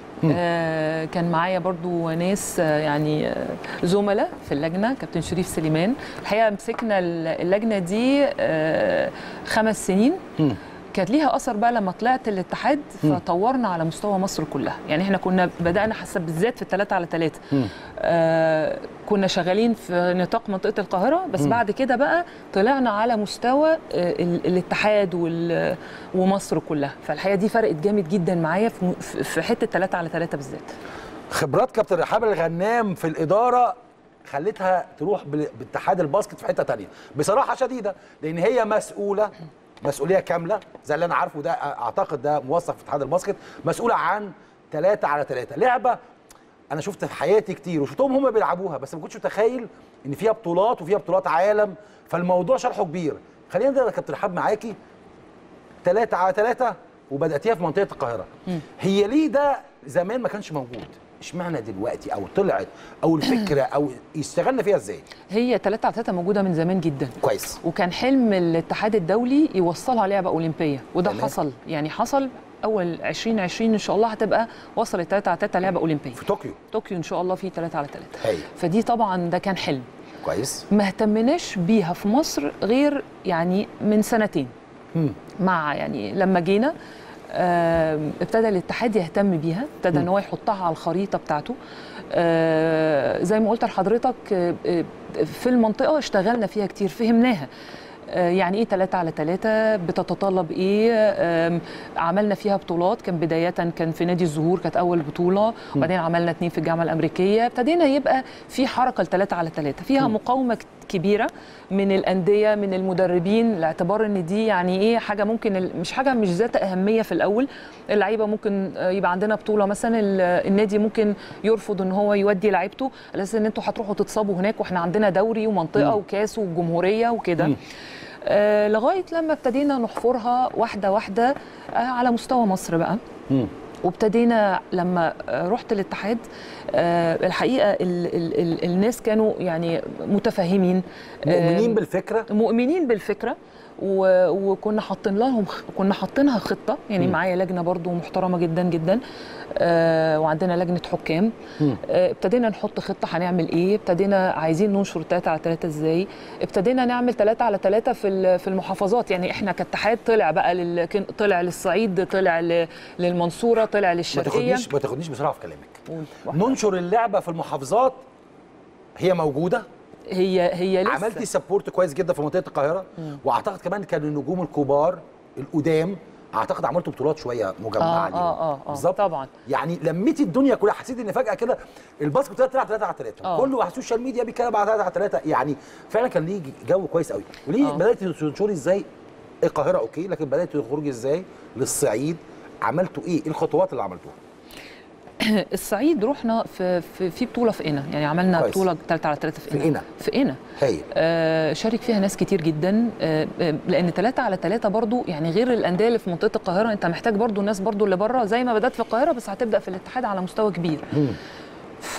آه كان معايا برضو ناس آه يعني آه زملاء في اللجنة كابتن شريف سليمان الحقيقة مسكنا اللجنة دي آه خمس سنين كانت ليها اثر بقى لما طلعت الاتحاد فطورنا على مستوى مصر كلها يعني احنا كنا بدانا حسب بالذات في الثلاثة على ثلاثة آه كنا شغالين في نطاق منطقه القاهره بس بعد كده بقى طلعنا على مستوى آه ال- الاتحاد وال- ومصر كلها فالحقيقه دي فرقت جامد جدا معايا في م- في في حته 3 على 3 بالذات خبرات كابتن رحاب الغنام في الاداره خلتها تروح بال- باتحاد الباسكت في حته تانية بصراحه شديده لان هي مسؤوله مسؤوليه كامله زي اللي انا عارفه ده اعتقد ده موثق في اتحاد الباسكت مسؤوله عن ثلاثة على ثلاثة لعبه انا شفت في حياتي كتير وشفتهم هم بيلعبوها بس ما كنتش متخيل ان فيها بطولات وفيها بطولات عالم فالموضوع شرحه كبير خلينا نبدا يا كابتن رحاب معاكي ثلاثة على ثلاثة وبدأتيها في منطقة القاهرة هي ليه ده زمان ما كانش موجود اشمعنى دلوقتي او طلعت او الفكرة او اشتغلنا فيها ازاي هي 3 على 3 موجوده من زمان جدا كويس وكان حلم الاتحاد الدولي يوصلها لعبه اولمبيه وده تمام. حصل يعني حصل اول 2020 ان شاء الله هتبقى وصلت 3 على 3 لعبه اولمبيه في طوكيو طوكيو ان شاء الله في 3 على 3 هاي فدي طبعا ده كان حلم كويس ما اهتمناش بيها في مصر غير يعني من سنتين مم. مع يعني لما جينا آم، ابتدى الاتحاد يهتم بيها ابتدى ان هو يحطها على الخريطه بتاعته آه، زي ما قلت لحضرتك آه، آه، في المنطقه اشتغلنا فيها كتير فهمناها آه، يعني ايه 3 على 3 بتتطلب ايه آم، عملنا فيها بطولات كان بدايه كان في نادي الزهور كانت اول بطوله وبعدين عملنا اتنين في الجامعه الامريكيه ابتدينا يبقى في حركه ل 3 على 3 فيها مقاومه كت- كبيره من الانديه من المدربين لاعتبار ان دي يعني ايه حاجه ممكن ال- مش حاجه مش ذات اهميه في الاول اللعيبه ممكن آه، يبقى عندنا بطوله مثلا ال- النادي ممكن يرفض ان هو يودي لعيبته على اساس ان انتوا هتروحوا تتصابوا هناك واحنا عندنا دوري ومنطقه وكاس وجمهوريه وكده آه لغايه لما ابتدينا نحفرها واحده واحده آه على مستوى مصر بقى مم. وابتدينا لما آه، رحت الاتحاد آه، الحقيقه ال ال ال الناس كانوا يعني متفاهمين آه، مؤمنين بالفكره مؤمنين بالفكره و- وكنا حاطين لهم كنا حاطينها خطه يعني مم. معايا لجنه برضو محترمه جدا جدا آه وعندنا لجنه حكام مم. آه ابتدينا نحط خطه هنعمل ايه ابتدينا عايزين ننشر 3 على 3 ازاي ابتدينا نعمل 3 على 3 في ال- في المحافظات يعني احنا كاتحاد طلع بقى لل... كان- طلع للصعيد طلع ل... للمنصوره طلع ما للشرقيه تاخدنيش ما تاخدنيش بسرعه في كلامك و- ننشر اللعبه في المحافظات هي موجوده هي هي لسه عملتي سبورت كويس جدا في منطقه القاهره واعتقد كمان كان النجوم الكبار القدام اعتقد عملتوا بطولات شويه مجمعه اه ليهم. اه اه, آه بالظبط طبعا يعني لميتي الدنيا كلها حسيت ان فجاه كده الباسكت ابتدى تلعب 3 على 3 آه. كله على السوشيال ميديا بيتكلم على 3 على 3 يعني فعلا كان ليه جو كويس قوي وليه آه. بداتي تنشري ازاي القاهره اوكي لكن بداتي تخرجي ازاي للصعيد عملتوا ايه ايه الخطوات اللي عملتوها الصعيد رحنا في في, في بطوله في قنا يعني عملنا كويس. بطوله 3 على 3 في في قنا قنا. في قنا هايل آه شارك فيها ناس كتير جدا آه آه، لان 3 على 3 برضو يعني غير الانديه اللي في منطقه القاهره انت محتاج برضو الناس برضو اللي بره زي ما بدات في القاهره بس هتبدا في الاتحاد على مستوى كبير مم. ف...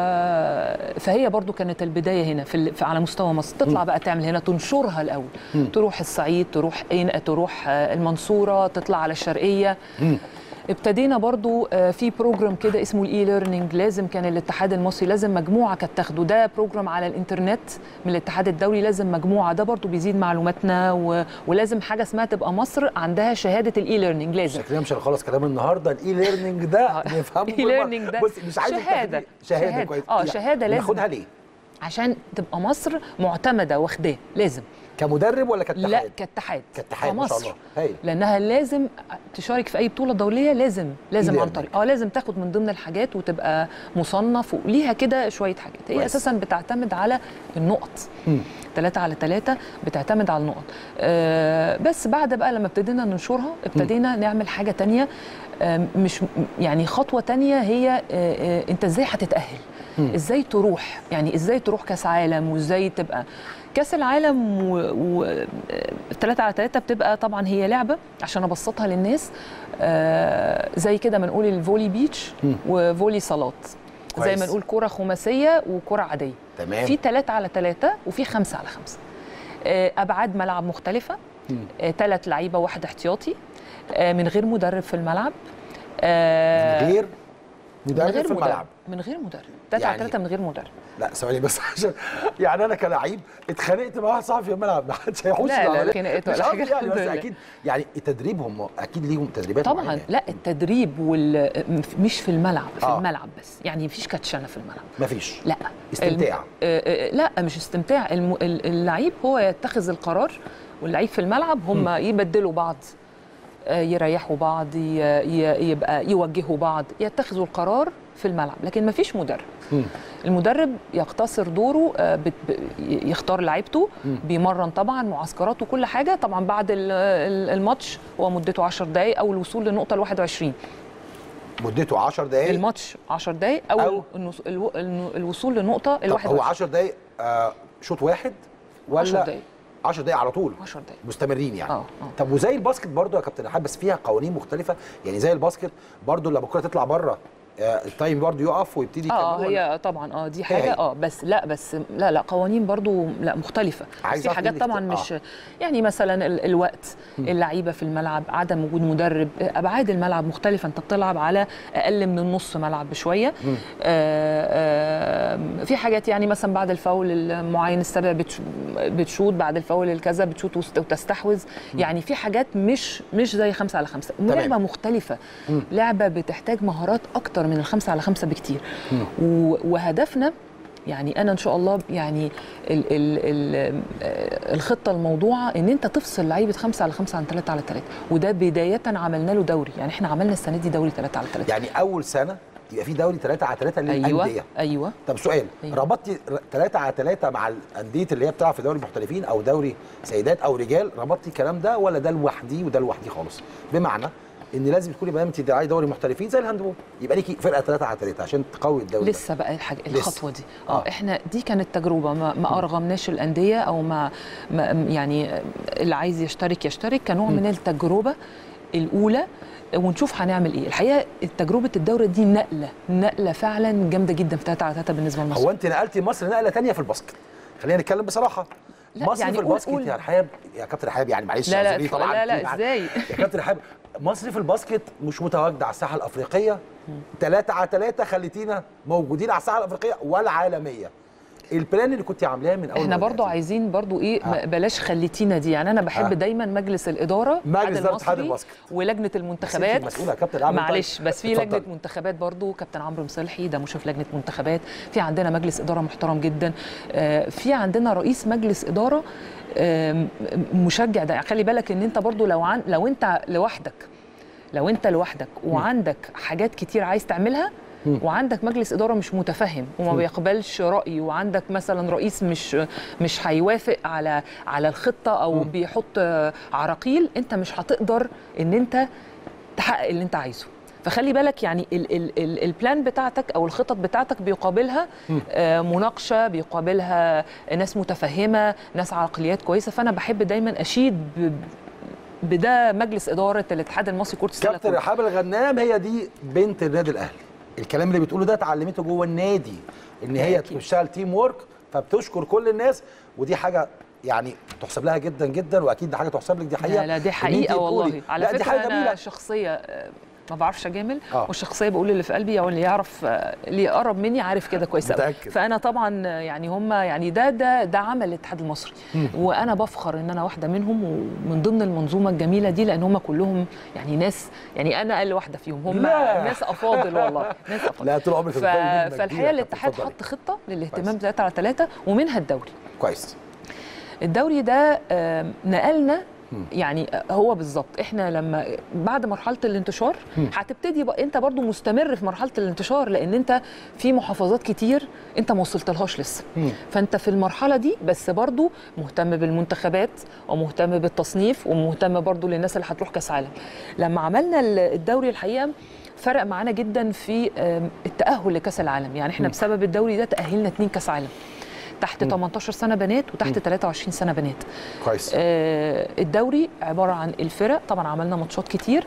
فهي برضو كانت البدايه هنا في, ال... في على مستوى مصر تطلع بقى تعمل هنا تنشرها الاول تروح الصعيد تروح قنا تروح آه، المنصوره تطلع على الشرقيه ابتدينا برضو آه، في بروجرام كده اسمه الاي ليرنينج لازم كان الاتحاد المصري لازم مجموعه كانت تاخده ده بروجرام على الانترنت من الاتحاد الدولي لازم مجموعه ده برضو بيزيد معلوماتنا و... ولازم حاجه اسمها تبقى مصر عندها شهاده الاي ليرنينج لازم شكلنا مش هنخلص كلام النهارده الاي ليرنينج ده آه. نفهمه إي ليرنينج ده بص مش عايز شهادة. شهاده شهادة. كويس آه، شهادة لازم. ناخدها ليه عشان تبقى مصر معتمده واخداه لازم كمدرب ولا كاتحاد لا كاتحاد كاتحاد ما شاء كمصر. الله هايل لانها لازم تشارك في اي بطوله دوليه لازم لازم إيه عن ده؟ طريق اه لازم تاخد من ضمن الحاجات وتبقى مصنف وليها كده شويه حاجات هي كويس. اساسا بتعتمد على النقط مم. ثلاثة على ثلاثة بتعتمد على النقط آه بس بعد بقى لما ابتدينا ننشرها ابتدينا نعمل حاجة تانية آه مش يعني خطوة تانية هي آه آه انت ازاي هتتأهل ازاي تروح يعني ازاي تروح كاس عالم وازاي تبقى كاس العالم و... و... آه، ثلاثة على ثلاثة بتبقى طبعا هي لعبة عشان ابسطها للناس آه زي كده ما نقول الفولي بيتش وفولي صالات زي كويس. ما نقول كرة خماسية وكرة عادية تمام في ثلاثة على ثلاثة وفي خمسة على خمسة آه، أبعاد ملعب مختلفة ثلاث لعيبة واحد احتياطي آه، من غير مدرب في الملعب آه، من غير من مدرب غير في الملعب من غير مدرب ثلاثة على يعني- ثلاثة من غير مدرب لا ثواني بس عشان يعني انا كلاعب اتخانقت مع واحد صاحبي في الملعب ما حدش هيحوش لا، لا، العملية. خناقات مش ولا قصدي حاجة، يعني بس الحمد لله. اكيد يعني تدريبهم اكيد ليهم تدريبات طبعا معينة. لا التدريب وال مش في الملعب في آه. الملعب بس يعني مفيش كاتشنه في الملعب مفيش لا استمتاع. الم... آه، آه، لا مش استمتاع الم... ال- اللعيب هو يتخذ القرار واللعيب في الملعب هم يبدلوا بعض آه، يريحوا بعض ي... ي... يبقى يوجهوا بعض يتخذوا القرار في الملعب لكن ما فيش مدرب مم. المدرب يقتصر دوره آه، بت... ب... ي- يختار لعيبته بيمرن طبعا معسكرات وكل حاجه طبعا بعد ال- ال- الماتش هو مدته 10 دقائق او الوصول للنقطه ال 21 مدته 10 دقائق الماتش 10 دقائق او, أو- النص- الو... النو- الوصول للنقطه ال طب هو 21 10 دقائق آه شوط واحد ولا 10 دقايق. 10 دقائق على طول 10 دقائق مستمرين يعني آه، آه. طب وزي الباسكت برضو يا كابتن الحاج بس فيها قوانين مختلفه يعني زي الباسكت برضو لما الكره تطلع بره آه التايم برضو يقف ويبتدي اه يكمل ولا- هي طبعا اه دي هي حاجه هي. اه بس لا بس لا لا قوانين برضو لا مختلفه عايز في أعرف حاجات منك طبعا ت- مش آه. يعني مثلا ال- الوقت اللعيبه في الملعب عدم وجود مدرب آه، ابعاد الملعب مختلفه انت بتلعب على اقل من النص ملعب بشويه آه آه في حاجات يعني مثلا بعد الفاول المعين السابع بتش- بتشوط بعد الفاول الكذا بتشوط وست- وتستحوذ يعني في حاجات مش مش زي خمسة على خمسة لعبه مختلفه لعبه بتحتاج مهارات اكتر من الخمسة على خمسة بكتير و- وهدفنا يعني انا ان شاء الله يعني ال ال ال آه، الخطه الموضوعه ان انت تفصل لعيبه خمسة على خمسة عن ثلاثة على ثلاثة وده بدايه عملنا له دوري يعني احنا عملنا السنه دي دوري ثلاثة على ثلاثة يعني اول سنه يبقى في دوري 3 على 3 للانديه ايوه ايوه طب سؤال أيوة. ربطتي 3 على 3 مع الانديه اللي هي بتلعب في دوري المحترفين او دوري سيدات او رجال ربطتي الكلام ده ولا ده لوحدي وده لوحدي خالص بمعنى ان لازم تكوني بقى انت داعي دوري محترفين زي الهاندبول يبقى ليكي فرقه 3 على 3 عشان تقوي الدوري ده. لسه بقى الحاجة لسه. الخطوه دي آه. اه احنا دي كانت تجربه ما, ما ارغمناش الانديه او ما, ما يعني اللي عايز يشترك يشترك كنوع من التجربه الاولى ونشوف هنعمل ايه الحقيقه تجربه الدوره دي نقله نقله فعلا جامده جدا في 3 على 3 بالنسبه لمصر هو انت نقلتي مصر نقله ثانيه في الباسكت خلينا نتكلم بصراحه لا، مصر يعني في قول- الباسكت قول. يا رحاب يا كابتن رحاب يعني معلش لا لا اعذريني طبعا لا لا أكيد ازاي يا كابتن رحاب مصر في الباسكت مش متواجده على الساحه الافريقيه ثلاثة على ثلاثة خليتينا موجودين على الساحه الافريقيه والعالميه البلان اللي كنت عاملاه من اول احنا ما برضو بدأتي. عايزين برضو ايه آه. ما- بلاش خليتينا دي يعني انا بحب آه. دايما مجلس الاداره مجلس إدارة اتحاد المصري الباسكت. ولجنه المنتخبات مسؤولة يا كابتن أعمل معلش طيب. بس في اتفضل. لجنه منتخبات برضو كابتن عمرو مصلحي ده مشرف لجنه منتخبات في عندنا مجلس اداره محترم جدا آه، في عندنا رئيس مجلس اداره آم، مشجع ده خلي بالك ان انت برضو لو عن لو انت لوحدك لو انت لوحدك وعندك حاجات كتير عايز تعملها وعندك مجلس اداره مش متفهم وما بيقبلش راي وعندك مثلا رئيس مش مش هيوافق على على الخطه او بيحط آه، عراقيل انت مش هتقدر ان انت تحقق اللي انت عايزه فخلي بالك يعني ال ال ال البلان بتاعتك او الخطط بتاعتك بيقابلها آه مناقشه بيقابلها ناس متفهمه ناس عقليات كويسه فانا بحب دايما اشيد ب- بده مجلس اداره الاتحاد المصري كره السله كابتن كله. رحاب الغنام هي دي بنت النادي الاهلي الكلام اللي بتقوله ده اتعلمته جوه النادي ان هي أكيد. بتشتغل تيم وورك فبتشكر كل الناس ودي حاجه يعني تحسب لها جدا جدا واكيد دي حاجه تحسب لك دي حقيقه لا لا دي إن أنت حقيقه تقولي- والله على لا دي فكره حاجه انا جميله شخصيه آه، ما بعرفش اجامل آه. والشخصيه بقول اللي في قلبي او اللي يعرف آه، اللي يقرب مني عارف كده كويس قوي متأكد. فانا طبعا آه، يعني هم يعني ده ده ده عمل الاتحاد المصري وانا بفخر ان انا واحده منهم ومن ضمن المنظومه الجميله دي لان هم كلهم يعني ناس يعني انا اقل واحده فيهم هم لا. ناس افاضل والله ناس افاضل لا طول عمرك ف... بتفضلي نجمة كبيرة فالحقيقه يا الاتحاد كابتن، حط خطه للاهتمام كويس. 3 على 3 ومنها الدوري كويس الدوري ده آم، نقلنا يعني هو بالظبط احنا لما بعد مرحله الانتشار هتبتدي بقى انت برضو مستمر في مرحله الانتشار لان انت في محافظات كتير انت ما وصلتلهاش لسه فانت في المرحله دي بس برضو مهتم بالمنتخبات ومهتم بالتصنيف ومهتم برضو للناس اللي هتروح كاس عالم لما عملنا ال- الدوري الحقيقه فرق معانا جدا في آم، التاهل لكاس العالم يعني احنا بسبب الدوري ده تاهلنا اتنين كاس عالم تحت 18 سنه بنات وتحت 23 سنه بنات كويس آه، الدوري عباره عن الفرق طبعا عملنا ماتشات كتير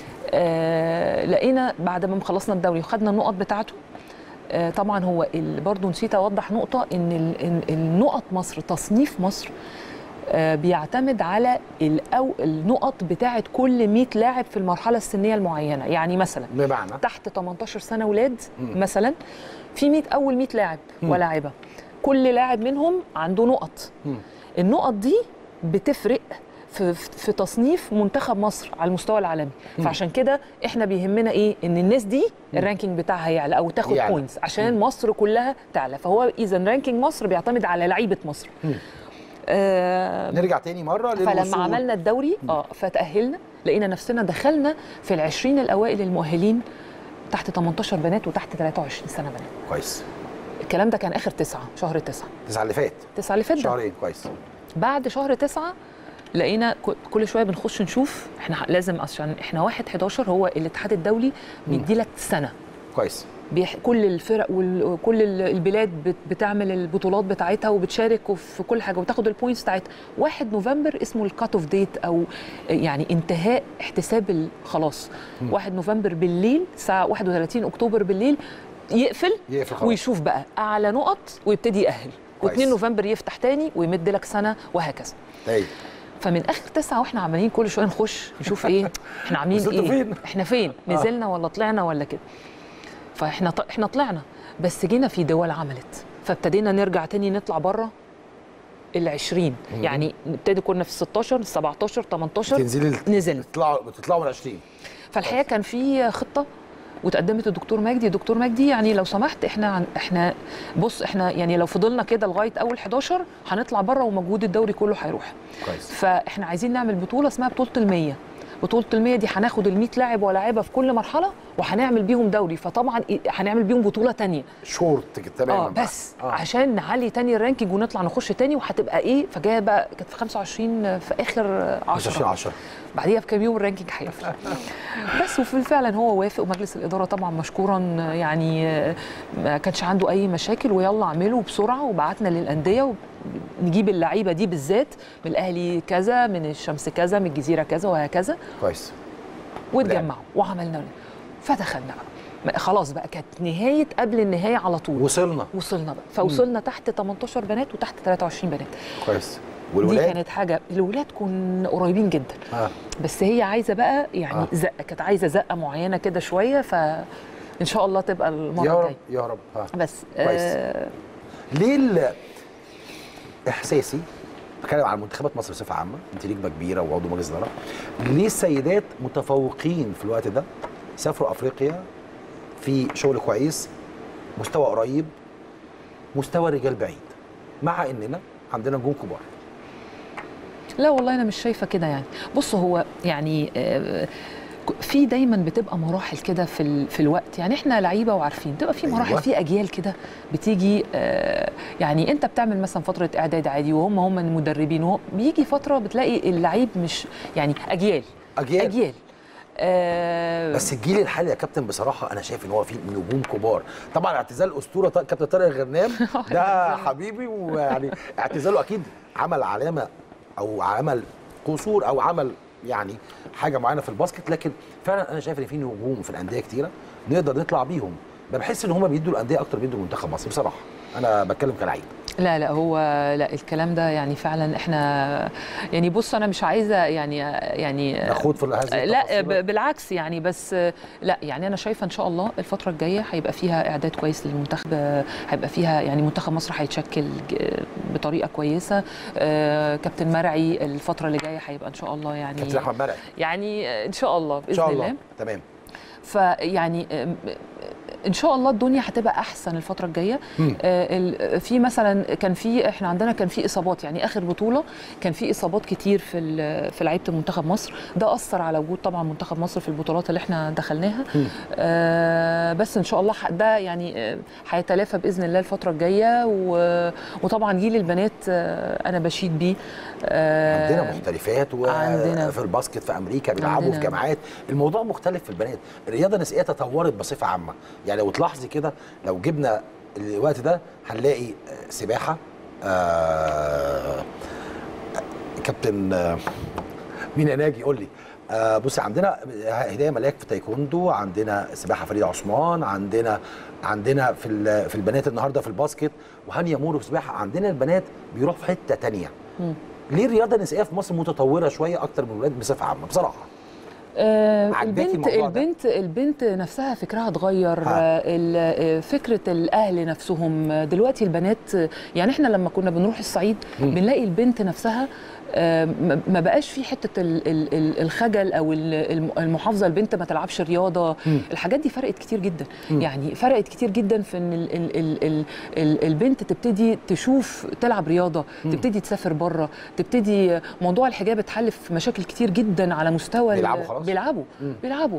آه، لقينا بعد ما خلصنا الدوري وخدنا النقط بتاعته آه، طبعا هو ال- برضو نسيت اوضح نقطه ان ال- إن النقط مصر تصنيف مصر آه، بيعتمد على الأو النقط بتاعه كل 100 لاعب في المرحله السنيه المعينه يعني مثلا بمعنى تحت 18 سنه ولاد مثلا في 100 اول 100 لاعب ولاعبه كل لاعب منهم عنده نقط النقط دي بتفرق في, في تصنيف منتخب مصر على المستوى العالمي فعشان كده احنا بيهمنا ايه ان الناس دي الرانكينج بتاعها يعلى او تاخد يعلى. بوينتس عشان مصر كلها تعلى فهو اذا رانكينج مصر بيعتمد على لعيبه مصر آه نرجع تاني مره فلما للوصول. عملنا الدوري اه فتأهلنا لقينا نفسنا دخلنا في العشرين الأوائل المؤهلين تحت 18 بنات وتحت 23 سنة بنات كويس الكلام ده كان آخر تسعة شهر تسعة التسعه اللي فات تسعة اللي فات ده شهرين كويس بعد شهر تسعة لقينا ك- كل شويه بنخش نشوف احنا لازم عشان احنا واحد 11 هو الاتحاد الدولي بيدي لك سنه كويس بيح... كل الفرق وكل البلاد بت... بتعمل البطولات بتاعتها وبتشارك في كل حاجه وتاخد البوينتس بتاعتها 1 نوفمبر اسمه الكات اوف ديت او يعني انتهاء احتساب ال- خلاص 1 نوفمبر بالليل الساعه 31 اكتوبر بالليل يقفل يقفل خلاص. ويشوف بقى اعلى نقط ويبتدي يأهل كويس. و2 نوفمبر يفتح تاني ويمد لك سنه وهكذا طيب فمن اخر تسعه واحنا عمالين كل شويه نخش نشوف ايه احنا عاملين وصلتوا ايه فين؟ احنا فين نزلنا ولا طلعنا ولا كده فاحنا ط... احنا طلعنا بس جينا في دول عملت فابتدينا نرجع تاني نطلع بره ال 20 يعني نبتدي كنا في 16 17 18 تنزلي نزلنا تطلعوا بتطلعوا من 20 فالحقيقه كان في خطه وتقدمت الدكتور مجدي دكتور مجدي يعني لو سمحت احنا عن احنا بص احنا يعني لو فضلنا كده لغايه اول 11 هنطلع بره ومجهود الدوري كله هيروح كويس فاحنا عايزين نعمل بطوله اسمها بطوله ال100 بطوله ال100 دي هناخد ال100 لاعب ولاعيبه في كل مرحله وهنعمل بيهم دوري فطبعا إيه، هنعمل بيهم بطوله تانية شورت تماما اه بقى. بس آه. عشان نعلي تاني الرانكينج ونطلع نخش تاني وهتبقى ايه فجايه بقى كانت في 25 في اخر 10 25 10 بعديها بكام يوم الرانكينج هيفرق بس وفي فعلا هو وافق ومجلس الاداره طبعا مشكورا يعني ما كانش عنده اي مشاكل ويلا اعمله بسرعه وبعتنا للانديه نجيب اللعيبه دي بالذات من الاهلي كذا من الشمس كذا من الجزيره كذا وهكذا كويس واتجمعوا وعملنا فدخلنا بقى خلاص بقى كانت نهايه قبل النهايه على طول وصلنا وصلنا بقى فوصلنا تحت 18 بنات وتحت 23 بنات كويس دي والولاد كانت حاجه الولاد كنا قريبين جدا آه. بس هي عايزه بقى يعني آه. آه. زقه كانت عايزه زقه معينه كده شويه فان شاء الله تبقى المره يا رب الجايه يا رب ها. بس كويس. آه ليه ال- احساسي بتكلم عن منتخبات مصر بصفه عامه انت نجمه كبيره وعضو مجلس اداره ليه السيدات متفوقين في الوقت ده سافروا افريقيا في شغل كويس مستوى قريب مستوى الرجال بعيد مع اننا عندنا نجوم كبار لا والله انا مش شايفه كده يعني بص هو يعني آه، في دايما بتبقى مراحل كده في ال... في الوقت يعني احنا لعيبه وعارفين تبقى في مراحل أيوة. في اجيال كده بتيجي آه، يعني انت بتعمل مثلا فتره اعداد عادي وهم هم المدربين وهو بيجي فتره بتلاقي اللعيب مش يعني اجيال اجيال اجيال آه، بس الجيل الحالي يا كابتن بصراحه انا شايف ان هو فيه نجوم كبار طبعا اعتزال اسطوره ط- كابتن طارق الغرنام ده حبيبي ويعني اعتزاله اكيد عمل علامه او عمل قصور او عمل يعني حاجه معينه في الباسكت لكن فعلا انا شايف ان في نجوم في الانديه كتيره نقدر نطلع بيهم بحس ان هم بيدوا الانديه اكتر بيدوا منتخب مصر بصراحه انا بتكلم كلعيب لا لا هو لا الكلام ده يعني فعلا احنا يعني بص انا مش عايزه يعني يعني نخوض في هذه لا التفاصيل. ب- بالعكس يعني بس لا يعني انا شايفه ان شاء الله الفتره الجايه هيبقى فيها اعداد كويس للمنتخب هيبقى فيها يعني منتخب مصر هيتشكل ج- بطريقه كويسه آه، كابتن مرعي الفتره اللي جايه هيبقى ان شاء الله يعني كابتن احمد مرعي يعني ان شاء الله باذن ان شاء الله الله تمام فيعني آم، ان شاء الله الدنيا هتبقى احسن الفتره الجايه مم. آه، ال- في مثلا كان في احنا عندنا كان في اصابات يعني اخر بطوله كان في اصابات كتير في ال- في لعيبه منتخب مصر ده اثر على وجود طبعا منتخب مصر في البطولات اللي احنا دخلناها آه بس ان شاء الله ح- ده يعني آه، هيتلافى باذن الله الفتره الجايه و- وطبعا جيل البنات آه، انا بشيد بيه آه، عندنا محترفات عندنا. وفي الباسكت في امريكا بيلعبوا في عندنا. جامعات الموضوع مختلف في البنات الرياضه النسائيه تطورت بصفه عامه يعني لو تلاحظي كده لو جبنا الوقت ده هنلاقي آه، سباحه آه كابتن آه مين يا ناجي قول لي آه بصي عندنا هدايا ملاك في تايكوندو عندنا سباحه فريده عثمان عندنا عندنا في ال- في البنات النهارده في الباسكت وهانيا مورو في سباحه عندنا البنات بيروحوا في حته تانية ليه الرياضه النسائيه في مصر متطوره شويه اكتر من الولاد بصفه عامه بصراحه آه، عجباكي البنت الموضوع ده؟ البنت البنت نفسها فكرها اتغير ها. آه، ال- آه، فكره الاهل نفسهم آه، دلوقتي البنات آه، يعني احنا لما كنا بنروح الصعيد بنلاقي البنت نفسها آه، ما ما بقاش في حته ال- ال- ال- الخجل او ال- الم- المحافظه البنت ما تلعبش رياضه الحاجات دي فرقت كتير جدا يعني فرقت كتير جدا في ان ال ال ال ال ال البنت تبتدي تشوف تلعب رياضه تبتدي تسافر بره تبتدي موضوع الحجاب اتحل في مشاكل كتير جدا على مستوى ال- بيلعبوا خلاص؟ بيلعبوا بيلعبوا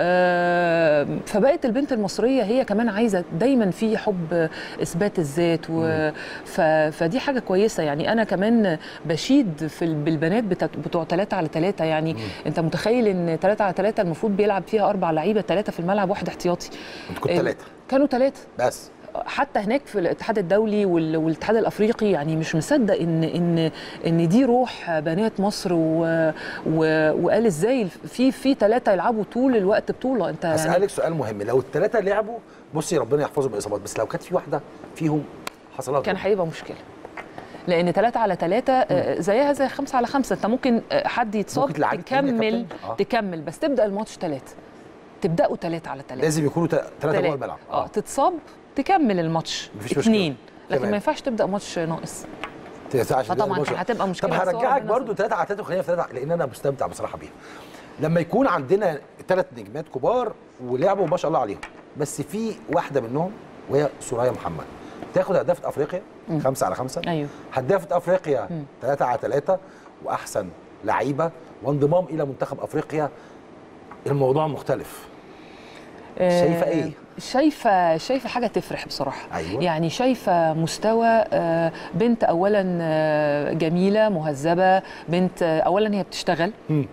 آه فبقت البنت المصريه هي كمان عايزه دايما في حب اثبات الذات و ف فدي حاجه كويسه يعني انا كمان بشيد في ال- بالبنات بتا- بتوع 3 على 3 يعني انت متخيل ان 3 على 3 المفروض بيلعب فيها اربع لعيبه ثلاثه في الملعب واحد احتياطي انتوا كنتوا ال- ثلاثه كانوا ثلاثه بس حتى هناك في الاتحاد الدولي وال- والاتحاد الافريقي يعني مش مصدق ان ان ان دي روح بنات مصر و و وقال ازاي في في ثلاثه يلعبوا طول الوقت بطوله انت يعني هسالك سؤال مهم لو الثلاثه لعبوا بصي ربنا يحفظهم من الاصابات بس لو كانت في واحده فيهم حصل لها كان ظلم. هيبقى مشكله لان ثلاثة على ثلاثة زيها زي خمسة على خمسة انت ممكن آه، حد يتصاب ممكن تلعبي اتنين يا تكمل كابتن؟ آه. تكمل بس تبدا الماتش ثلاثة تبداوا ثلاثة على ثلاثة لازم يكونوا ثلاثه جوه الملعب اه تتصاب تكمل الماتش مفيش مشكلة. اثنين لكن تمام. ما ينفعش تبدا ماتش ناقص عشان فطبعاً الماتش- هتبقى مشكلة، طب بس هو هرجعك ربنا برضو ثلاثه على ثلاثه وخلينا في ثلاثه لان انا مستمتع بصراحه بيها لما يكون عندنا ثلاث نجمات كبار ولعبوا ما شاء الله عليهم بس في واحده منهم وهي سوريا محمد تاخد هدافه افريقيا خمسة على خمسة ايوه هدافه افريقيا ثلاثة على ثلاثة واحسن لعيبه وانضمام الى منتخب افريقيا الموضوع مختلف شايفة إيه؟ آه، شايفه شايفه حاجه تفرح بصراحه أيوة. يعني شايفه مستوى آه، بنت اولا آه، جميله مهذبه بنت آه، اولا هي بتشتغل مم.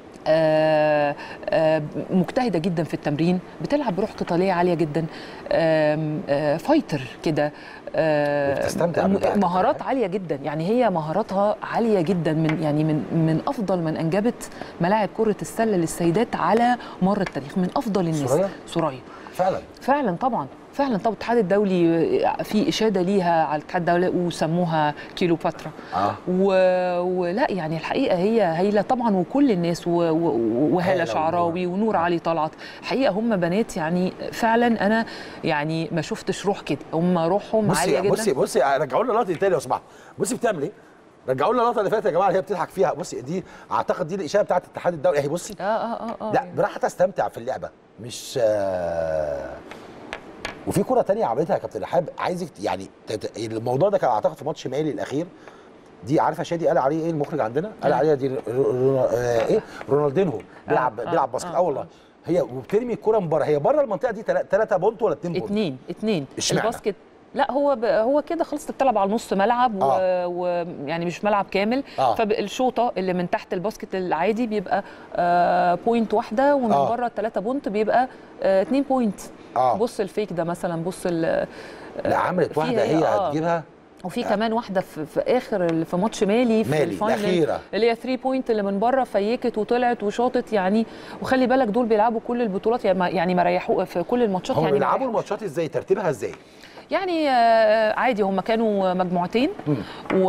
آه، آه، مجتهده جدا في التمرين بتلعب بروح قتاليه عاليه جدا آم، آه، فايتر كده آه، وبتستمتع م- باللعب. مهارات عاليه جدا يعني هي مهاراتها عاليه جدا من يعني من من افضل من انجبت ملاعب كره السله للسيدات على مر التاريخ من افضل الناس سوريا؟ سوريا فعلا فعلا طبعا فعلا طبعا الاتحاد الدولي في اشاده ليها على الاتحاد الدولي وسموها كيلوباترا اه و... ولا يعني الحقيقه هي هيله طبعا وكل الناس و... و... هالة وهاله شعراوي ونور. ونور علي طلعت حقيقه هم بنات يعني فعلا انا يعني ما شفتش روح كده هم روحهم عاليه بصي جدا بصي بصي رجعوا لنا اللقطه دي تاني لو سمحت بصي بتعمل ايه؟ رجعوا لنا اللقطه اللي فاتت يا جماعه اللي هي بتضحك فيها بصي دي اعتقد دي الاشاره بتاعت الاتحاد الدولي اهي بصي اه اه اه, آه لا براحتها استمتع في اللعبه مش آه وفي كره تانية عملتها يا كابتن رحاب عايزك يعني تت- الموضوع ده كان اعتقد في ماتش مالي الاخير دي عارفه شادي قال عليه ايه المخرج عندنا قال آه. عليها دي رو- رو- آه ايه رونالدينهو بيلعب آه، بيلعب آه، باسكت آه، اه والله هي وبترمي الكره من بره هي بره المنطقه دي 3 بونت ولا 2 بونت اتنين اتنين اشمعنى؟ الباسكت لا هو ب... هو كده خلاص بتلعب على نص ملعب آه. ويعني مش ملعب كامل آه. فالشوطه اللي من تحت الباسكت العادي بيبقى آه بوينت واحده ومن آه. بره الثلاثه بونت بيبقى آه اتنين بوينت اه بص الفيك ده مثلا بص ال... لا عملت واحده فيها- هي آه. هتجيبها وفي كمان واحده في, في اخر ال- في ماتش مالي في مالي الفاينل الاخيره اللي هي 3 بوينت اللي من بره فيكت وطلعت وشاطت يعني وخلي بالك دول بيلعبوا كل البطولات يعني ما- يعني ما ريحوا في كل الماتشات هم يعني ما بيلعبوا ريحوش. الماتشات ازاي ترتيبها ازاي يعني آه، عادي هم كانوا مجموعتين مم. و...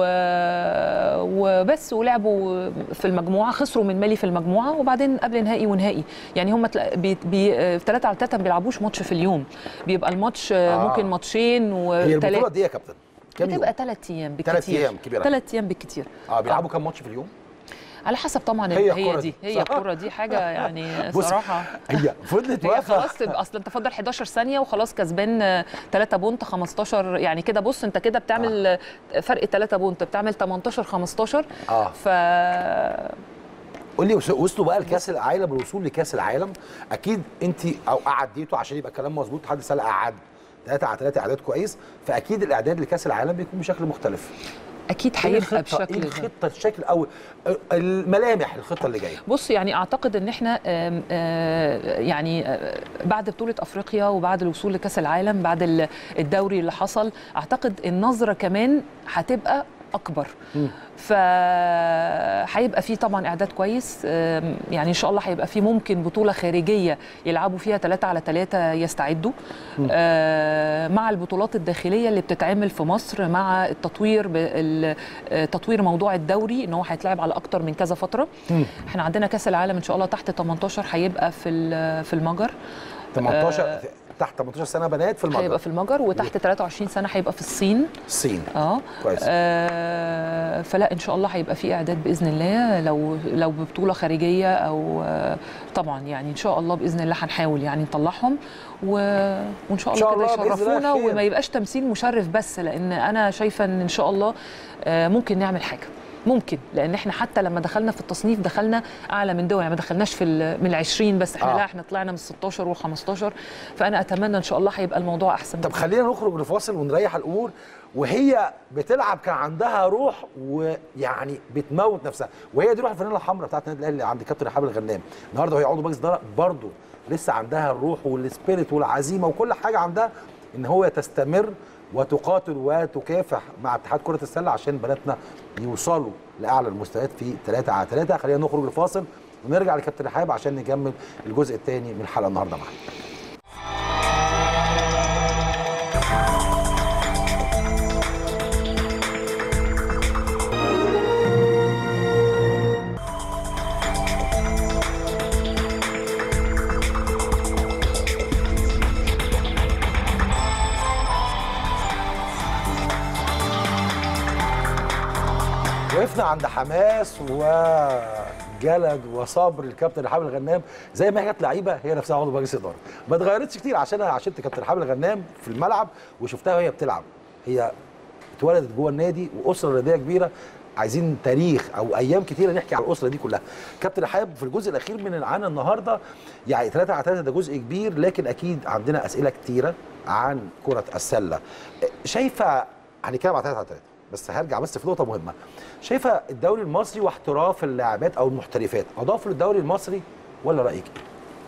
وبس ولعبوا في المجموعه خسروا من مالي في المجموعه وبعدين قبل نهائي ونهائي يعني هم تلا... بي... بي... في 3 على 3 ما بيلعبوش ماتش في اليوم بيبقى الماتش آه. آه. ممكن ماتشين هي البطوله وثلاث دي يا كابتن كام يوم بتبقى ثلاث ايام بالكتير ثلاث ايام كبيره ثلاث ايام بالكتير اه بيلعبوا كام ماتش في اليوم على حسب طبعا هي هي, الكرة دي دي، هي صح؟ الكره دي حاجه يعني بص، صراحه هي فضلت هي واقفه خلاص تبقى اصل انت فاضل 11 ثانيه وخلاص كسبان 3 بونت 15 يعني كده بص انت كده بتعمل آه. فرق 3 بونت بتعمل 18 15 اه ف قول لي وص- وصلوا بقى لكاس العالم الوصول لكاس العالم اكيد انت او قعدتوا عشان يبقى كلام مظبوط حد سال قعد 3 على 3 اعداد كويس فاكيد الاعداد لكاس العالم بيكون بشكل مختلف اكيد ايه هيبقى الخطه بشكل ايه ده. الخطه الشكل او الملامح الخطه اللي جايه بص يعني اعتقد ان احنا آم، آه، يعني آه، بعد بطوله افريقيا وبعد الوصول لكاس العالم بعد ال- الدوري اللي حصل اعتقد النظره كمان هتبقى اكبر فهيبقى في طبعا اعداد كويس آم، يعني ان شاء الله هيبقى في ممكن بطوله خارجيه يلعبوا فيها 3 على 3 يستعدوا آه، مع البطولات الداخليه اللي بتتعمل في مصر مع التطوير بال- آه، تطوير موضوع الدوري ان هو هيتلعب على اكتر من كذا فتره احنا عندنا كاس العالم ان شاء الله تحت 18 هيبقى في ال- في المجر 18 تحت 18 سنه بنات في هيبقى المجر في المجر وتحت 23 سنه هيبقى في الصين الصين اه كويس. آه فلا ان شاء الله هيبقى في اعداد باذن الله لو لو ببطوله خارجيه او آه طبعا يعني ان شاء الله باذن الله هنحاول يعني نطلعهم و... وان شاء إن شاء الله كده الله بإذن الله يشرفونا خير. وما يبقاش تمثيل مشرف بس لان انا شايفه ان ان شاء الله آه ممكن نعمل حاجه ممكن لان احنا حتى لما دخلنا في التصنيف دخلنا اعلى من دول يعني ما دخلناش في ال- من ال 20 بس احنا آه. آه. لا احنا طلعنا من ال 16 وال 15 فانا اتمنى ان شاء الله هيبقى الموضوع احسن طب من كده. خلينا نخرج لفاصل ونريح الامور وهي بتلعب كان عندها روح ويعني بتموت نفسها وهي دي روح الفانيلا الحمراء بتاعت النادي الاهلي عند كابتن رحاب الغنام النهارده وهي عضو مجلس اداره برضه لسه عندها الروح والسبيريت والعزيمه وكل حاجه عندها ان هو تستمر وتقاتل وتكافح مع اتحاد كره السله عشان بناتنا يوصلوا لاعلى المستويات في 3 على 3 خلينا نخرج لفاصل ونرجع لكابتن رحاب عشان نكمل الجزء الثاني من الحلقه النهارده معانا وقفنا عند حماس وجلد وصبر الكابتن رحاب الغنام زي ما هي كانت لعيبه هي نفسها عضو مجلس اداره ما اتغيرتش كتير عشان انا عشان كابتن رحاب الغنام في الملعب وشفتها وهي بتلعب هي اتولدت جوه النادي واسره رياضيه كبيره عايزين تاريخ او ايام كتيره نحكي على الاسره دي كلها كابتن رحاب في الجزء الاخير من العنا النهارده يعني 3 على 3 ده جزء كبير لكن اكيد عندنا اسئله كتيره عن كره السله شايفه هنتكلم على 3 على 3 بس هرجع بس في نقطه مهمه شايفه الدوري المصري واحتراف اللاعبات او المحترفات اضافوا للدوري المصري ولا رايك ايه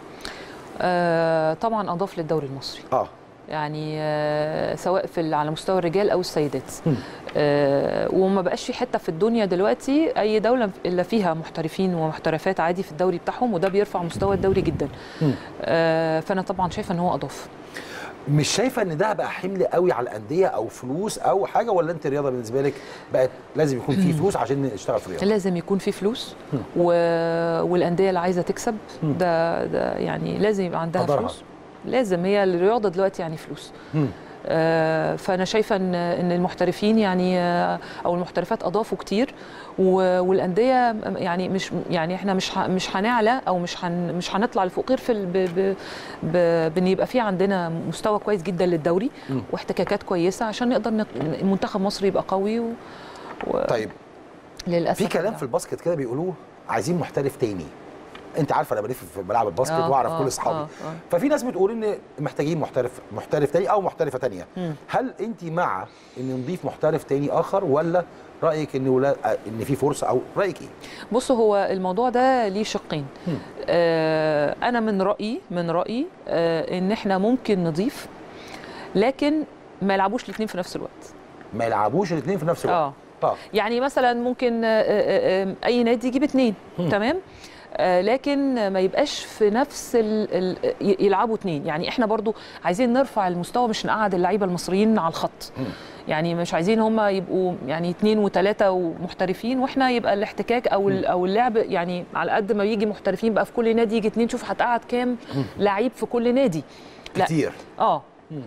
آه طبعا اضاف للدوري المصري اه يعني آه، سواء في ال- على مستوى الرجال او السيدات آه، وما بقاش في حته في الدنيا دلوقتي اي دوله الا فيها محترفين ومحترفات عادي في الدوري بتاعهم وده بيرفع مستوى الدوري جدا آه، فانا طبعا شايفه ان هو اضاف مش شايفه ان ده بقى حمل قوي على الانديه او فلوس او حاجه ولا انت الرياضه بالنسبه لك بقت لازم يكون في فلوس عشان نشتغل في الرياضه لازم يكون في فلوس و... والانديه اللي عايزه تكسب ده ده يعني لازم يبقى عندها قدرها. فلوس لازم هي الرياضه دلوقتي يعني فلوس مم. آه، فانا شايفه ان ان المحترفين يعني آه، او المحترفات اضافوا كتير و- والانديه يعني مش يعني احنا مش ه- مش هنعلى او مش هن مش هنطلع لفوق غير في ال- ب- ب- ب- بان يبقى في عندنا مستوى كويس جدا للدوري مم. واحتكاكات كويسه عشان نقدر نق- منتخب مصر يبقى قوي و... و... طيب للاسف في كلام في الباسكت كده بيقولوه عايزين محترف تاني انت عارفه انا بلف في ملاعب الباسكت آه، واعرف آه، كل اصحابي آه، آه. ففي ناس بتقول ان محتاجين محترف محترف تاني او محترفه تانيه مم. هل انت مع ان نضيف محترف تاني اخر ولا رايك ان ولا ان في فرصه او رايك ايه بص هو الموضوع ده ليه شقين آه انا من رايي من رايي آه ان احنا ممكن نضيف لكن ما يلعبوش الاثنين في نفس الوقت ما يلعبوش الاثنين في نفس الوقت اه اه يعني مثلا ممكن آه، آه، آه، اي نادي يجيب اثنين تمام آه، لكن ما يبقاش في نفس ال ال ي- يلعبوا اثنين يعني احنا برضو عايزين نرفع المستوى مش نقعد اللعيبه المصريين على الخط يعني مش عايزين هم يبقوا يعني اثنين وثلاثه ومحترفين واحنا يبقى الاحتكاك او ال- او اللعب يعني على قد ما يجي محترفين بقى في كل نادي يجي اثنين شوف هتقعد كام لعيب في كل نادي لا كتير اه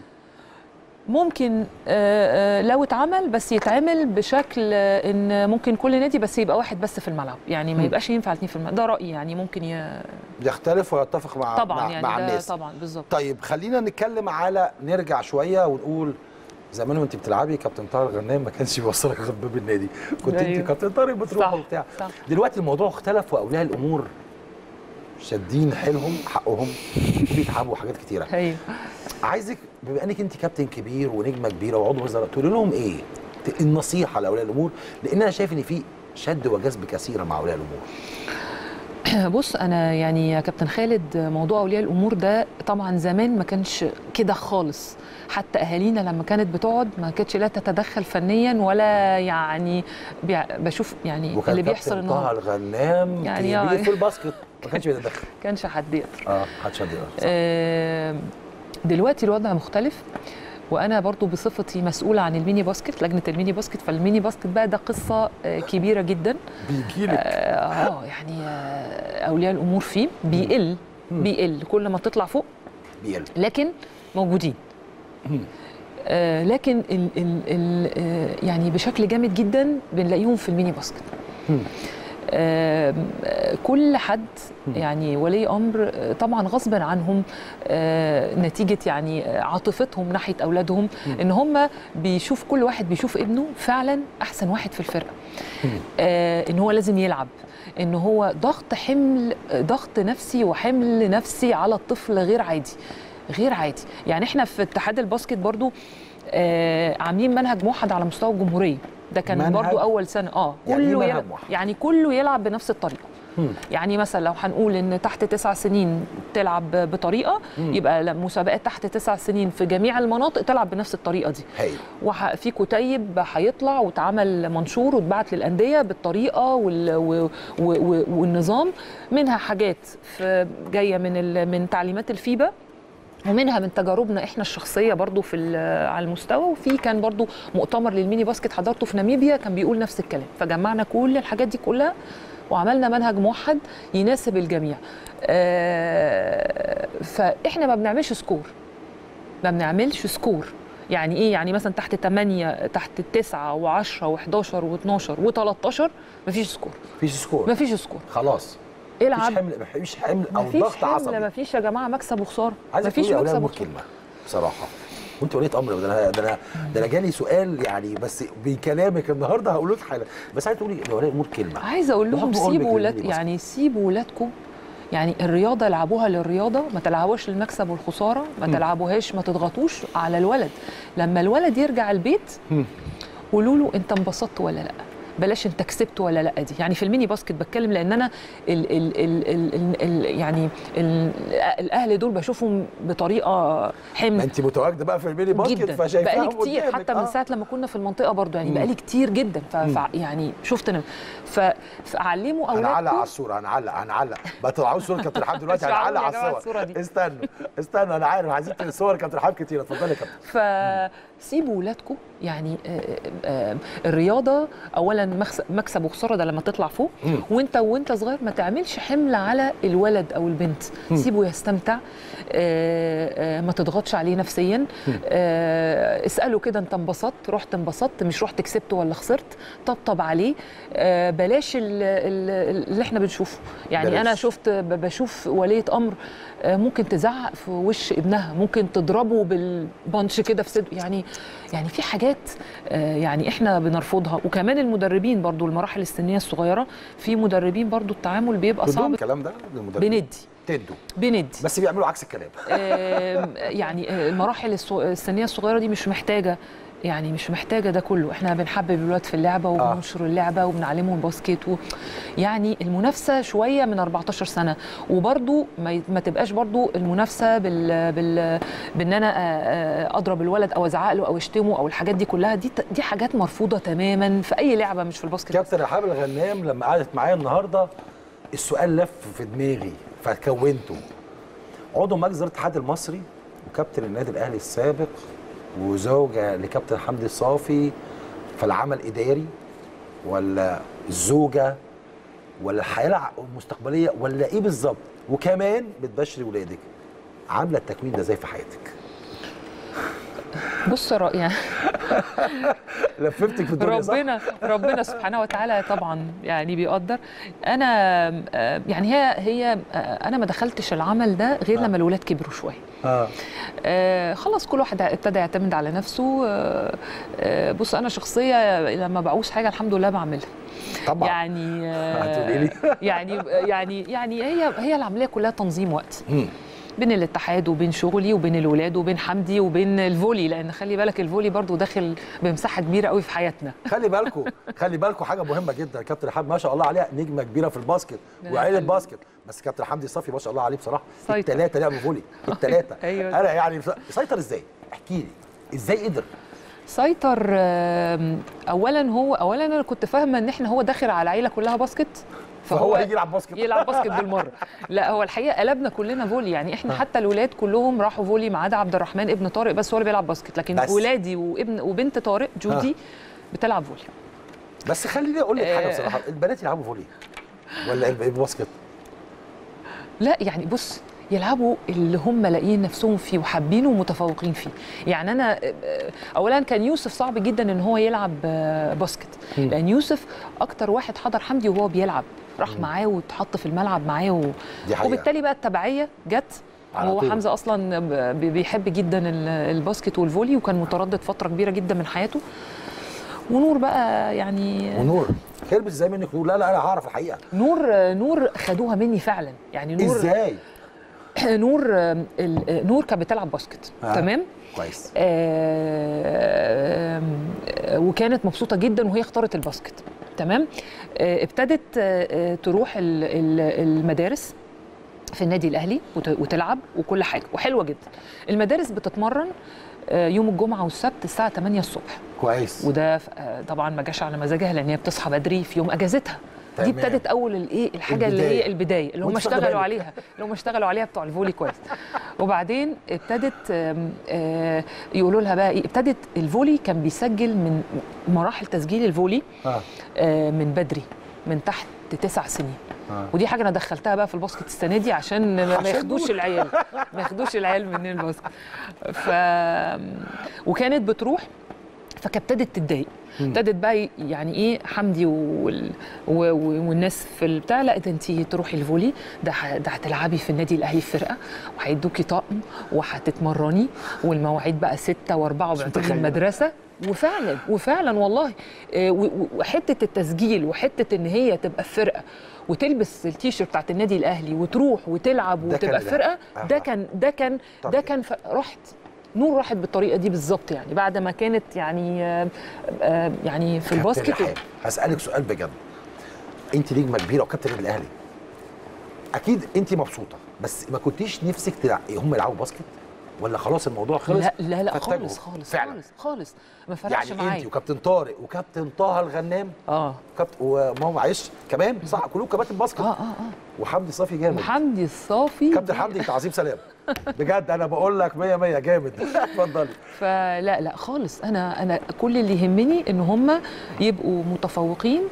ممكن آه، آه، لو اتعمل بس يتعمل بشكل آه، ان ممكن كل نادي بس يبقى واحد بس في الملعب يعني ما يبقاش ينفع الاثنين في الملعب ده رايي يعني ممكن ي... يختلف ويتفق مع طبعا مع, يعني مع ده الناس طبعا بالظبط طيب خلينا نتكلم على نرجع شويه ونقول زمان وانت بتلعبي كابتن طارق غنام ما كانش بيوصلك غير باب النادي كنت انت أيوه. كابتن طارق بتروح صح، وبتاع صح. دلوقتي الموضوع اختلف واولياء الامور شادين حيلهم حقهم بيتعبوا حاجات كتيره ايوه عايزك بما انك انت كابتن كبير ونجمه كبيره وعضو وزراء تقولي لهم ايه ت- النصيحه لاولياء الامور لان انا شايف ان في شد وجذب كثيره مع اولياء الامور بص انا يعني يا كابتن خالد موضوع اولياء الامور ده طبعا زمان ما كانش كده خالص حتى اهالينا لما كانت بتقعد ما كانتش لا تتدخل فنيا ولا يعني بيع- بشوف يعني وكان اللي بيحصل كابتن طه النهارده الغنام يعني كبير آه. في الباسكت ما كانش بيتدخل كانش حد يقدر اه محدش قادر آه، دلوقتي الوضع مختلف وانا برضو بصفتي مسؤوله عن الميني باسكت لجنه الميني باسكت فالميني باسكت بقى ده قصه آه، كبيره جدا بيجي لك اه يعني آه، اولياء الامور فيه بيقل بيقل كل ما تطلع فوق بيقل لكن موجودين آه لكن ال ال ال آه يعني بشكل جامد جدا بنلاقيهم في الميني باسكت آه آه، كل حد يعني ولي امر آه، طبعا غصبا عنهم آه نتيجه يعني آه، عاطفتهم ناحيه اولادهم ان هم بيشوف كل واحد بيشوف ابنه فعلا احسن واحد في الفرقه آه ان هو لازم يلعب ان هو ضغط حمل ضغط نفسي وحمل نفسي على الطفل غير عادي غير عادي يعني احنا في اتحاد الباسكت برضو آه عاملين منهج موحد على مستوى الجمهوريه ده كان منهج؟ برضو اول سنه اه يعني إيه كله منهج يلعب موحد؟ يعني كله يلعب بنفس الطريقه يعني مثلا لو هنقول ان تحت تسع سنين تلعب بطريقه يبقى لا- مسابقات تحت تسع سنين في جميع المناطق تلعب بنفس الطريقه دي هايل وفي كتيب هيطلع واتعمل منشور واتبعت للانديه بالطريقه وال و و و والنظام منها حاجات في جايه من ال من تعليمات الفيبا ومنها من تجاربنا احنا الشخصيه برضو في ال- على المستوى وفي كان برضو مؤتمر للميني باسكت حضرته في ناميبيا كان بيقول نفس الكلام فجمعنا كل الحاجات دي كلها وعملنا منهج موحد يناسب الجميع آه، فاحنا ما بنعملش سكور ما بنعملش سكور يعني ايه يعني مثلا تحت 8 تحت 9 و10 و11 و12 و13 مفيش سكور مفيش سكور مفيش سكور خلاص مفيش العب حمل مفيش حمل او مفيش ضغط حمل عصبي مفيش يا جماعه مكسب وخساره عايزك مفيش تقولي يا مكسب اولاد وخساره كلمه بصراحه وانت وليت امر ده انا ده انا ده انا جالي سؤال يعني بس بكلامك النهارده هقول لك حاجه بس عايز تقولي يا ولي الامور كلمه عايزه اقول لهم بحب أقول لك سيبوا ولاد النادي يعني سيبوا ولادكم يعني الرياضه العبوها للرياضه ما تلعبوهاش للمكسب والخساره ما تلعبوهاش ما تضغطوش على الولد لما الولد يرجع البيت قولوا له انت انبسطت ولا لا بلاش انت كسبت ولا لا دي يعني في الميني باسكت بتكلم لان انا ال ال ال ال ال ال يعني ال الاهل دول بشوفهم بطريقه ما حمل انت متواجده بقى في الميني باسكت جدا فشايفاهم بقالي كتير قدامك. حتى من آه. ساعه لما كنا في المنطقه برضو يعني مم. بقالي كتير جدا ف... ف... يعني شفت انا ف... فاعلموا هنعلق على اولادكم الصوره هنعلق هنعلق بقى طلعوا صوره كابتن رحاب دلوقتي مش معقول هنعلق يا على جماعة الصور الصورة دي. استنوا استنوا انا عارف عايزين صور كابتن رحاب كتير اتفضلي يا كابتن فسيبوا ولادكم يعني آه، آه، الرياضه اولا مكسب, مكسب وخساره ده لما تطلع فوق مم. وانت وانت صغير ما تعملش حمل على الولد او البنت سيبه يستمتع آه، آه، ما تضغطش عليه نفسيا آه، اساله كده انت انبسطت رحت انبسطت مش رحت كسبت ولا خسرت طبطب عليه آه، بلاش ال- ال- اللي احنا بنشوفه يعني بلاش. انا شفت ب- بشوف وليه امر آه، ممكن تزعق في وش ابنها ممكن تضربه بالبانش كده في صدره يعني يعني في حاجات آه، يعني احنا بنرفضها وكمان المدربين برضو المراحل السنيه الصغيره في مدربين برضو التعامل بيبقى بدون صعب الكلام ده للمدربين بندي تدوا بندي بس بيعملوا عكس الكلام آم، يعني آه، المراحل الص- السنيه الصغيره دي مش محتاجه يعني مش محتاجه ده كله احنا بنحبب الولاد في اللعبه وبننشر اللعبه وبنعلمهم باسكت و... يعني المنافسه شويه من 14 سنه وبرضو ما, ي... ما تبقاش برضو المنافسه بال... بال... بان انا آه، آه، اضرب الولد او ازعق له او اشتمه او الحاجات دي كلها دي ت- دي حاجات مرفوضه تماما في اي لعبه مش في الباسكت بس. كابتن رحاب الغنام لما قعدت معايا النهارده السؤال لف في دماغي فكونته عضو مجلس اداره الاتحاد المصري وكابتن النادي الاهلي السابق وزوجه لكابتن حمدي الصافي فالعمل اداري ولا الزوجه ولا الحياه الع- المستقبليه ولا ايه بالظبط وكمان بتبشري ولادك عامله التكوين ده ازاي في حياتك بص رأ- يعني لففتك في الدنيا صح؟ ربنا ربنا سبحانه وتعالى طبعا يعني بيقدر انا آه، يعني هي هي آه، انا ما دخلتش العمل ده غير آه. لما الولاد كبروا شويه اه آه خلاص كل واحد ابتدى يعتمد على نفسه آه آه بص انا شخصيه لما بعوز حاجه الحمد لله بعملها طبعا يعني هتقولي لي؟ يعني يعني يعني هي هي العمليه كلها تنظيم وقت مم. بين الاتحاد وبين شغلي وبين الولاد وبين حمدي وبين الفولي لان خلي بالك الفولي برضو داخل بمساحه كبيره قوي في حياتنا خلي بالكم خلي بالكم حاجه مهمه جدا كابتن رحاب ما شاء الله عليها نجمه كبيره في الباسكت ربنا وعيله يخليك. باسكت بس كابتن حمدي صافي ما شاء الله عليه بصراحه سيطر. الثلاثه لعبوا فولي الثلاثه أيوة. انا يعني سيطر ازاي احكي لي ازاي قدر سيطر آم، اولا هو اولا انا كنت فاهمه ان احنا هو داخل على عيله كلها باسكت فهو يجي يلعب باسكت يلعب باسكت بالمره لا هو الحقيقه قلبنا كلنا فولي يعني احنا حتى الولاد كلهم راحوا فولي ما عدا عبد الرحمن ابن طارق بس هو اللي بيلعب باسكت لكن بس. ولادي وابن وبنت طارق جودي بتلعب فولي بس خليني اقول لك حاجه آه. بصراحه البنات يلعبوا فولي ولا الباسكت لا يعني بص يلعبوا اللي هم لاقيين نفسهم فيه وحابينه ومتفوقين فيه يعني انا آه، اولا كان يوسف صعب جدا ان هو يلعب آه، باسكت لان يوسف اكتر واحد حضر حمدي وهو بيلعب راح معاه واتحط في الملعب معاه و... دي حقيقة. وبالتالي بقى التبعيه جت على هو طول. حمزه اصلا ب- بيحب جدا ال- الباسكت والفولي وكان متردد فتره كبيره جدا من حياته ونور بقى يعني ونور هربت ازاي منك نور لا لا انا هعرف الحقيقه نور نور خدوها مني فعلا يعني نور ازاي نور آم، ال- آه، نور كانت بتلعب باسكت آه. تمام كويس آه، آم، آه، وكانت مبسوطه جدا وهي اختارت الباسكت تمام آه، ابتدت آه، آه، تروح ال- ال- المدارس في النادي الاهلي وت- وتلعب وكل حاجه وحلوه جدا المدارس بتتمرن آه، يوم الجمعه والسبت الساعه 8 الصبح كويس وده ف- آه، طبعا ما جاش على مزاجها لان هي بتصحى بدري في يوم اجازتها دي تمام. ابتدت اول الايه الحاجه اللي البداية. هي البدايه اللي هم وأنت واخدة اشتغلوا بالك. عليها اللي هم اشتغلوا عليها بتوع الفولي كويس وبعدين ابتدت آم، آه، يقولوا لها بقى ايه ابتدت الفولي كان بيسجل من مراحل تسجيل الفولي اه آه، من بدري من تحت تسع سنين آه. ودي حاجه انا دخلتها بقى في الباسكت السنه دي عشان ما- ما عشان ياخدوش دول. العيال ما ياخدوش العيال من الباسكت ف وكانت بتروح فكانت ابتدت تتضايق ابتدت بقى يعني ايه حمدي وال... و... و... والناس في البتاع لا ده انت تروحي الفولي ده ح... ده هتلعبي في النادي الاهلي في فرقه وهيدوكي طقم وهتتمرني والمواعيد بقى ستة واربعة وبعدين متخيلة. المدرسه وفعلا وفعلا والله آه، و- و- وحته التسجيل وحته ان هي تبقى في فرقه وتلبس التيشيرت بتاعت النادي الاهلي وتروح وتلعب ده كان وتبقى في ده. فرقه آه. ده كان ده كان طب. ده كان ف... راحت نور راحت بالطريقه دي بالظبط يعني بعد ما كانت يعني آه، آه، يعني في كابتن الباسكت رحاب، هسألك سؤال بجد انت نجمه كبيره وكابتن النادي الاهلي اكيد انت مبسوطه بس ما كنتيش نفسك تلع... هم يلعبوا باسكت ولا خلاص الموضوع خلص لا لا لا فاتجهوا؟ خالص خالص فعلا خالص خالص ما فرقش يعني انت معايا وكابتن طارق وكابتن طه الغنام اه وكابتن وماما معلش كمان صح كلهم كباتن باسكت اه اه اه وحمدي صافي جامد وحمدي الصافي كابتن حمدي تعظيم سلام بجد انا بقول لك 100 100 جامد اتفضلي فلا لا خالص انا انا كل اللي يهمني ان هم يبقوا متفوقين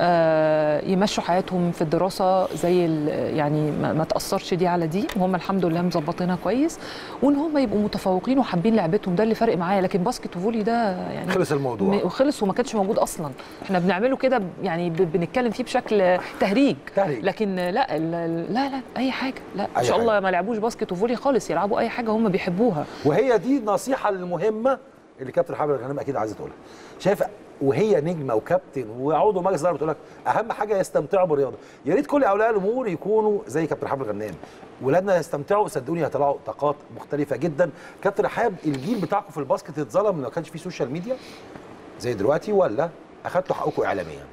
آه، يمشوا حياتهم في الدراسه زي ال- يعني ما, ما تاثرش دي على دي وهم الحمد لله مظبطينها كويس وان هم يبقوا متفوقين وحابين لعبتهم ده اللي فارق معايا لكن باسكت وفولي ده يعني خلص الموضوع م- وخلص وما كانش موجود اصلا احنا بنعمله كده ب- يعني ب- بنتكلم فيه بشكل تهريج تهريج. لكن لا ال- لا لا اي حاجه لا ان أي شاء الله حاجة. ما لعبوش باسكت وفولي خالص يلعبوا اي حاجه هم بيحبوها وهي دي النصيحه المهمه اللي كابتن حامد الغنام اكيد عايزه تقولها شايف وهي نجمه وكابتن وعضو مجلس الاداره بتقول لك اهم حاجه يستمتعوا بالرياضه يا ريت كل اولياء الامور يكونوا زي كابتن حامد الغنام ولادنا يستمتعوا صدقوني هيطلعوا طاقات مختلفه جدا كابتن رحاب الجيل بتاعكم في الباسكت اتظلم ما كانش فيه سوشيال ميديا زي دلوقتي ولا اخدتوا حقكم اعلاميا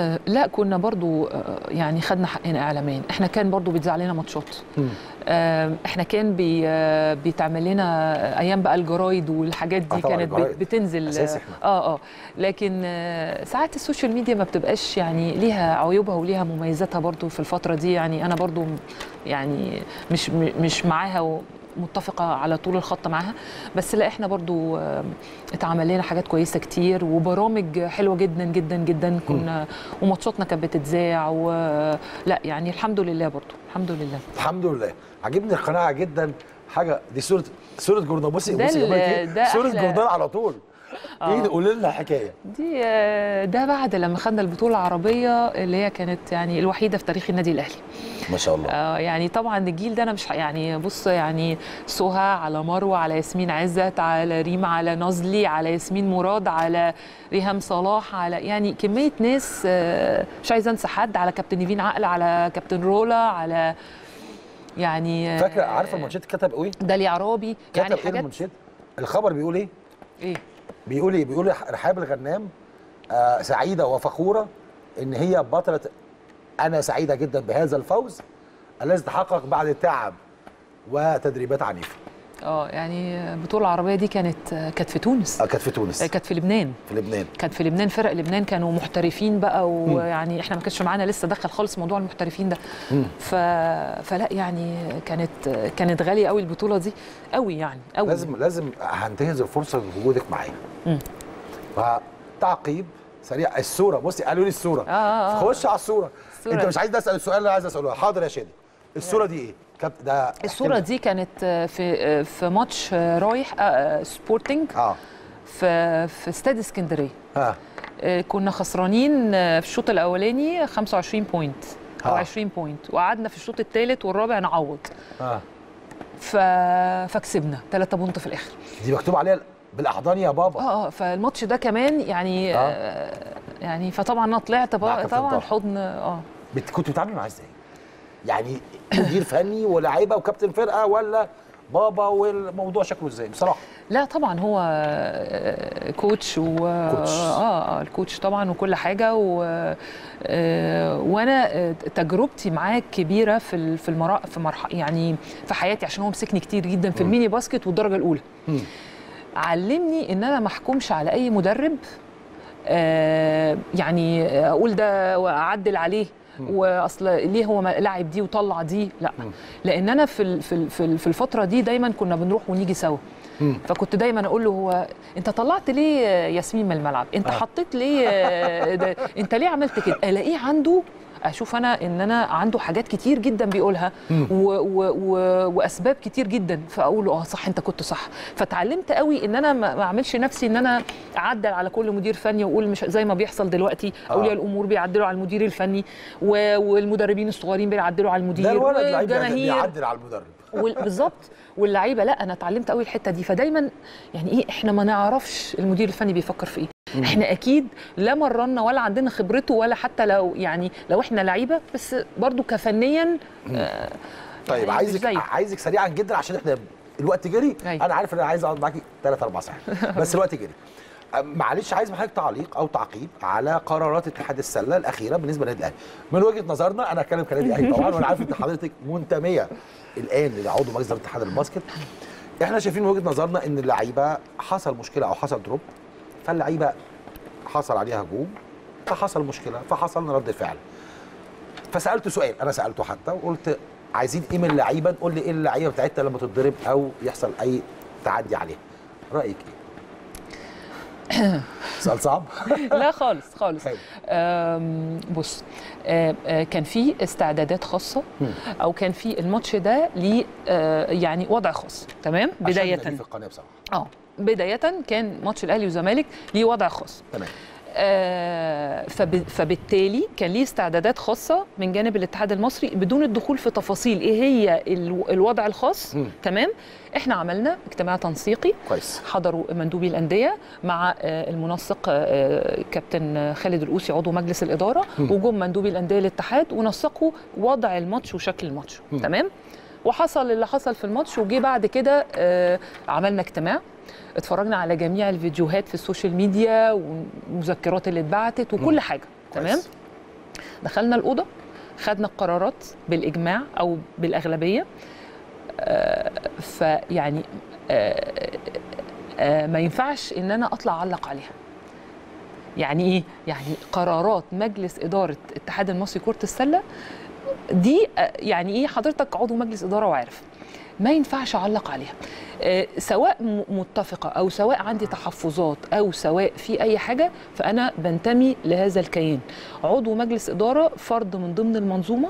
لا كنا برضو آه، يعني خدنا حقنا اعلاميا احنا كان برضو بيتذاع لنا ماتشات آه، احنا كان بي آه، بيتعمل لنا ايام بقى الجرايد والحاجات آه دي طبعاً كانت الجرايد. بت- بتنزل أساسي إحنا. اه اه لكن آه، ساعات السوشيال ميديا ما بتبقاش يعني ليها عيوبها وليها مميزاتها برضو في الفتره دي يعني انا برضو م- يعني مش م- مش معاها و- متفقه على طول الخط معاها بس لا احنا برضو آه، اتعمل لنا حاجات كويسه كتير وبرامج حلوه جدا جدا جدا كنا وماتشاتنا كانت بتتذاع ولا يعني الحمد لله برضو الحمد لله الحمد لله عجبني القناعه جدا حاجه دي صوره صوره جورنال بصي ده بصي ال- جمالك إيه؟ ده صوره أحلى- جورنال على طول ايه ده؟ قولي لنا حكايه دي آه، ده بعد لما خدنا البطوله العربيه اللي هي كانت يعني الوحيده في تاريخ النادي الاهلي ما شاء الله آه، يعني طبعا الجيل ده انا مش ح- يعني بص يعني سهى على مروه على ياسمين عزت على ريم على نازلي على ياسمين مراد على ريهام صلاح على يعني كميه ناس آه، مش عايزه انسى حد على كابتن نيفين عقل على كابتن رولا على يعني آه، فاكره عارفه المانشيت كتب ايه؟ داليا عرابي كتب يعني ايه حاجات المانشيت؟ الخبر بيقول ايه؟ ايه بيقول ايه؟ بيقول رحاب الغنام آه سعيده وفخوره ان هي بطله انا سعيده جدا بهذا الفوز الذي تحقق بعد تعب وتدريبات عنيفه. اه يعني البطوله العربيه دي كانت كانت في تونس آه كانت في تونس كانت في لبنان في لبنان كانت في لبنان فرق لبنان كانوا محترفين بقى ويعني احنا ما كانش معانا لسه دخل خالص موضوع المحترفين ده ف... فلا يعني كانت كانت غاليه قوي البطوله دي قوي يعني قوي لازم لازم هنتهز الفرصه بوجودك معايا. مم. فتعقيب سريع الصوره بصي قالوا لي الصوره آه، آه، آه. خش على الصوره. الصورة. انت مش عايز اسال السؤال اللي عايز اساله حاضر يا شادي الصوره دي ايه؟ كابت ده الصوره دي كانت في في ماتش رايح آه، سبورتنج اه في في استاد اسكندريه ها آه، كنا خسرانين آه، في الشوط الاولاني 25 بوينت او آه. 20 بوينت وقعدنا في الشوط الثالث والرابع نعوض ها ف... فكسبنا 3 بونت في الاخر دي مكتوب عليها بالاحضان يا بابا اه اه فالماتش ده كمان يعني آه. آه. يعني فطبعا انا طلعت مع بقى كابتن طبعا طه. حضن اه بت... كنت بتتعامل معاه ازاي؟ يعني مدير فني ولاعيبه وكابتن فرقه ولا بابا والموضوع شكله ازاي بصراحه؟ لا طبعا هو آه، كوتش و كوتش. اه اه الكوتش طبعا وكل حاجه و آه، وانا آه، تجربتي معاه كبيره في ال- في المرا في مرحله يعني في حياتي عشان هو مسكني كتير جدا في الميني باسكت والدرجه الاولى مم. علمني ان انا ما احكمش على اي مدرب آه، يعني اقول ده واعدل عليه واصل ليه هو ما- لاعب دي وطلع دي لا لان انا في ال- في ال- في ال- في الفتره دي دايما كنا بنروح ونيجي سوا فكنت دايما اقول له هو انت طلعت ليه ياسمين من الملعب انت آه. حطيت ليه ده انت ليه عملت كده الاقيه عنده اشوف انا ان انا عنده حاجات كتير جدا بيقولها و و و واسباب كتير جدا فاقول له اه صح انت كنت صح فتعلمت قوي ان انا ما ما اعملش نفسي ان انا اعدل على كل مدير فني واقول مش زي ما بيحصل دلوقتي آه. اولياء الامور بيعدلوا على المدير الفني و- والمدربين الصغيرين بيعدلوا على المدير ده الولد لعيب والجماهير بيعدل على المدرب وال- بالظبط واللعيبه لا انا اتعلمت قوي الحته دي فدايما يعني ايه احنا ما نعرفش المدير الفني بيفكر في ايه احنا اكيد لا مرنا ولا عندنا خبرته ولا حتى لو يعني لو احنا لعيبه بس برضو كفنيا آه، طيب يعني مش عايزك زيه. عايزك سريعا جدا عشان احنا الوقت جري أيوة. انا عارف ان انا عايز اقعد معاكي ثلاث اربع ساعات بس الوقت جري أم- معلش عايز من حضرتك تعليق او تعقيب على قرارات اتحاد السله الاخيره بالنسبه للنادي الاهلي من وجهه نظرنا انا هتكلم كنادي اهلي طبعا وانا عارف ان حضرتك منتميه الان لعضو مجلس اداره اتحاد الباسكت احنا شايفين من وجهه نظرنا ان اللعيبه حصل مشكله او حصل دروب فاللعيبه حصل عليها هجوم فحصل مشكله فحصل رد فعل فسالته سؤال انا سالته حتى وقلت عايزين ايه من اللعيبه نقول لي ايه اللعيبه بتاعتنا لما تتضرب او يحصل اي تعدي عليها رايك ايه سؤال صعب لا خالص خالص حلو. آم، بص آه، آه، كان في استعدادات خاصه او كان في الماتش ده ليه آه، يعني وضع خاص تمام عشان بدايه نبقى في القناه بصراحه اه بدايه كان ماتش الاهلي والزمالك ليه وضع خاص تمام آه، فب- فبالتالي كان ليه استعدادات خاصه من جانب الاتحاد المصري بدون الدخول في تفاصيل ايه هي ال- الوضع الخاص مم. تمام احنا عملنا اجتماع تنسيقي كويس حضروا مندوبي الانديه مع آه، المنسق آه، كابتن خالد القوسي عضو مجلس الاداره وجم مندوبي الانديه الاتحاد ونسقوا وضع الماتش وشكل الماتش مم. تمام وحصل اللي حصل في الماتش وجي بعد كده آه، عملنا اجتماع اتفرجنا على جميع الفيديوهات في السوشيال ميديا والمذكرات اللي اتبعتت وكل حاجه تمام كويس. دخلنا الاوضه خدنا القرارات بالاجماع او بالاغلبيه آه، فيعني آه، آه، ما ينفعش ان انا اطلع اعلق عليها يعني ايه يعني قرارات مجلس اداره الاتحاد المصري كره السله دي آه، يعني ايه حضرتك عضو مجلس اداره وعارف ما ينفعش اعلق عليها آه، سواء م- متفقه او سواء عندي تحفظات او سواء في اي حاجه فانا بنتمي لهذا الكيان عضو مجلس اداره فرد من ضمن المنظومه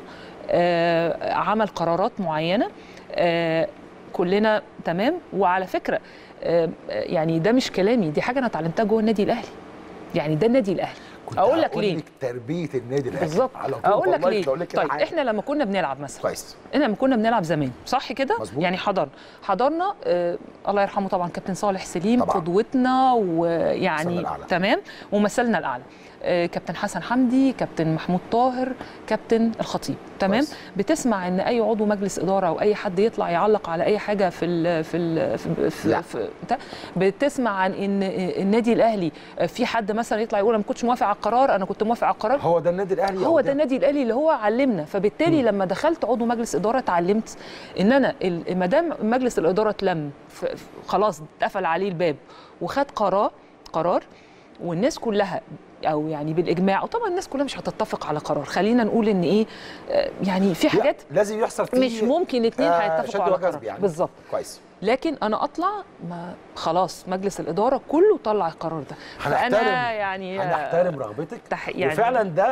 آه، عمل قرارات معينه آه، كلنا تمام وعلى فكره آه، يعني ده مش كلامي دي حاجه انا اتعلمتها جوه النادي الاهلي يعني ده النادي الاهلي كنت اقول لك هقول ليه لك تربيه النادي الاهلي بالظبط على طول اقول لك والله ليه كنت أقول لك كده طيب حاجة. احنا لما كنا بنلعب مثلا كويس احنا لما كنا بنلعب زمان صح كده مظبوط. يعني حضرنا حضرنا آه الله يرحمه طبعا كابتن صالح سليم طبعاً. قدوتنا مثلنا ويعني الأعلى. تمام ومثلنا الاعلى آه كابتن حسن حمدي كابتن محمود طاهر كابتن الخطيب تمام كويس. بتسمع ان اي عضو مجلس اداره او اي حد يطلع يعلق على اي حاجه في ال في ال في, في, لا. في بتاع- بتسمع عن ان النادي الاهلي في حد مثلا يطلع يقول انا ما كنتش موافق على القرار انا كنت موافق على القرار هو ده النادي الاهلي هو أو ده النادي الاهلي اللي هو علمنا فبالتالي لما دخلت عضو مجلس اداره اتعلمت ان انا ال- ما دام مجلس الاداره اتلم ف- ف- خلاص اتقفل عليه الباب وخد قرار قرار والناس كلها او يعني بالاجماع وطبعا الناس كلها مش هتتفق على قرار خلينا نقول ان ايه آه، يعني في حاجات لازم يحصل فيه مش ممكن اتنين آه، هيتفقوا شد على وجذب قرار يعني. بالظبط كويس لكن انا اطلع ما خلاص مجلس الاداره كله طلع القرار ده هنحترم فانا يعني هنحترم رغبتك تح- يعني- وفعلا ده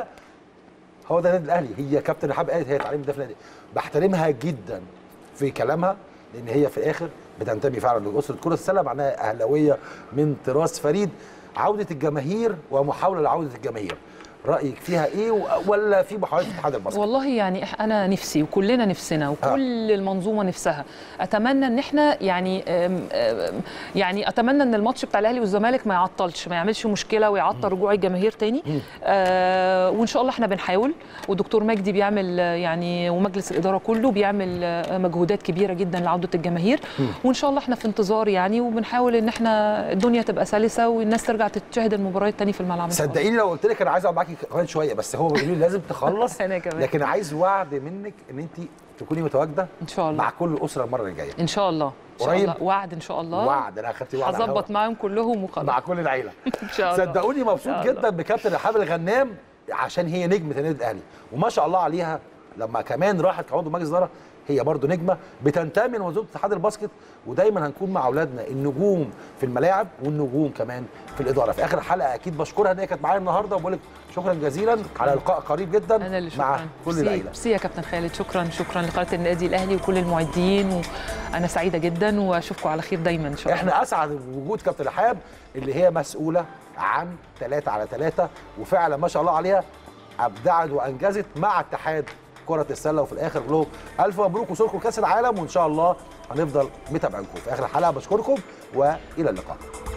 هو ده النادي الاهلي هي كابتن رحاب قالت هي تعليم ده في النادي بحترمها جدا في كلامها لان هي في الاخر بتنتمي فعلا لاسره كره السله معناها اهلاويه من طراز فريد عوده الجماهير ومحاوله لعوده الجماهير رايك فيها ايه و- ولا في محاولات اتحاد الباسكت والله يعني إح- انا نفسي وكلنا نفسنا وكل المنظومه نفسها اتمنى ان احنا يعني أم- أم- يعني اتمنى ان الماتش بتاع الاهلي والزمالك ما يعطلش ما يعملش مشكله ويعطل رجوع الجماهير تاني آه وان شاء الله احنا بنحاول والدكتور مجدي بيعمل آه، يعني ومجلس الاداره كله بيعمل آه، مجهودات كبيره جدا لعوده الجماهير وان شاء الله احنا في انتظار يعني وبنحاول ان احنا الدنيا تبقى سلسه والناس ترجع تشاهد المباريات تاني في الملعب إن شاء الله. صدقيني لو قلت لك انا عايز اقعد معاكي كمان شويه بس هو بيقول لي لازم تخلص أنا كمان. لكن عايز وعد منك ان انت تكوني متواجده ان شاء الله مع كل الاسره المره اللي جايه ان شاء الله ان شاء قريب؟ الله وعد ان شاء الله وعد انا اخدت وعد على هظبط الهوا. معاهم كلهم وخلاص مع كل العيله ان شاء الله صدقوني مبسوط إن شاء جدا بكابتن رحاب الغنام عشان هي نجمه النادي الاهلي وما شاء الله عليها لما كمان راحت كعضو مجلس اداره هي برضو نجمه بتنتمي لمنظومه اتحاد الباسكت ودايما هنكون مع اولادنا النجوم في الملاعب والنجوم كمان في الاداره في اخر الحلقه اكيد بشكرها ان هي كانت معايا النهارده وبقول لك شكرا جزيلا على لقاء قريب جدا انا اللي مع شكرا كل ميرسي- العيله ميرسي يا كابتن خالد شكرا شكرا لقناه النادي الاهلي وكل المعدين وانا سعيده جدا واشوفكم على خير دايما ان شاء الله احنا اسعد بوجود كابتن رحاب اللي هي مسؤوله عن 3 على 3 وفعلا ما شاء الله عليها ابدعت وانجزت مع اتحاد كرة السلة وفي الآخر بقول لهم ألف مبروك وصولكم كأس العالم وإن شاء الله هنفضل متابعينكم في آخر الحلقة بشكركم وإلى اللقاء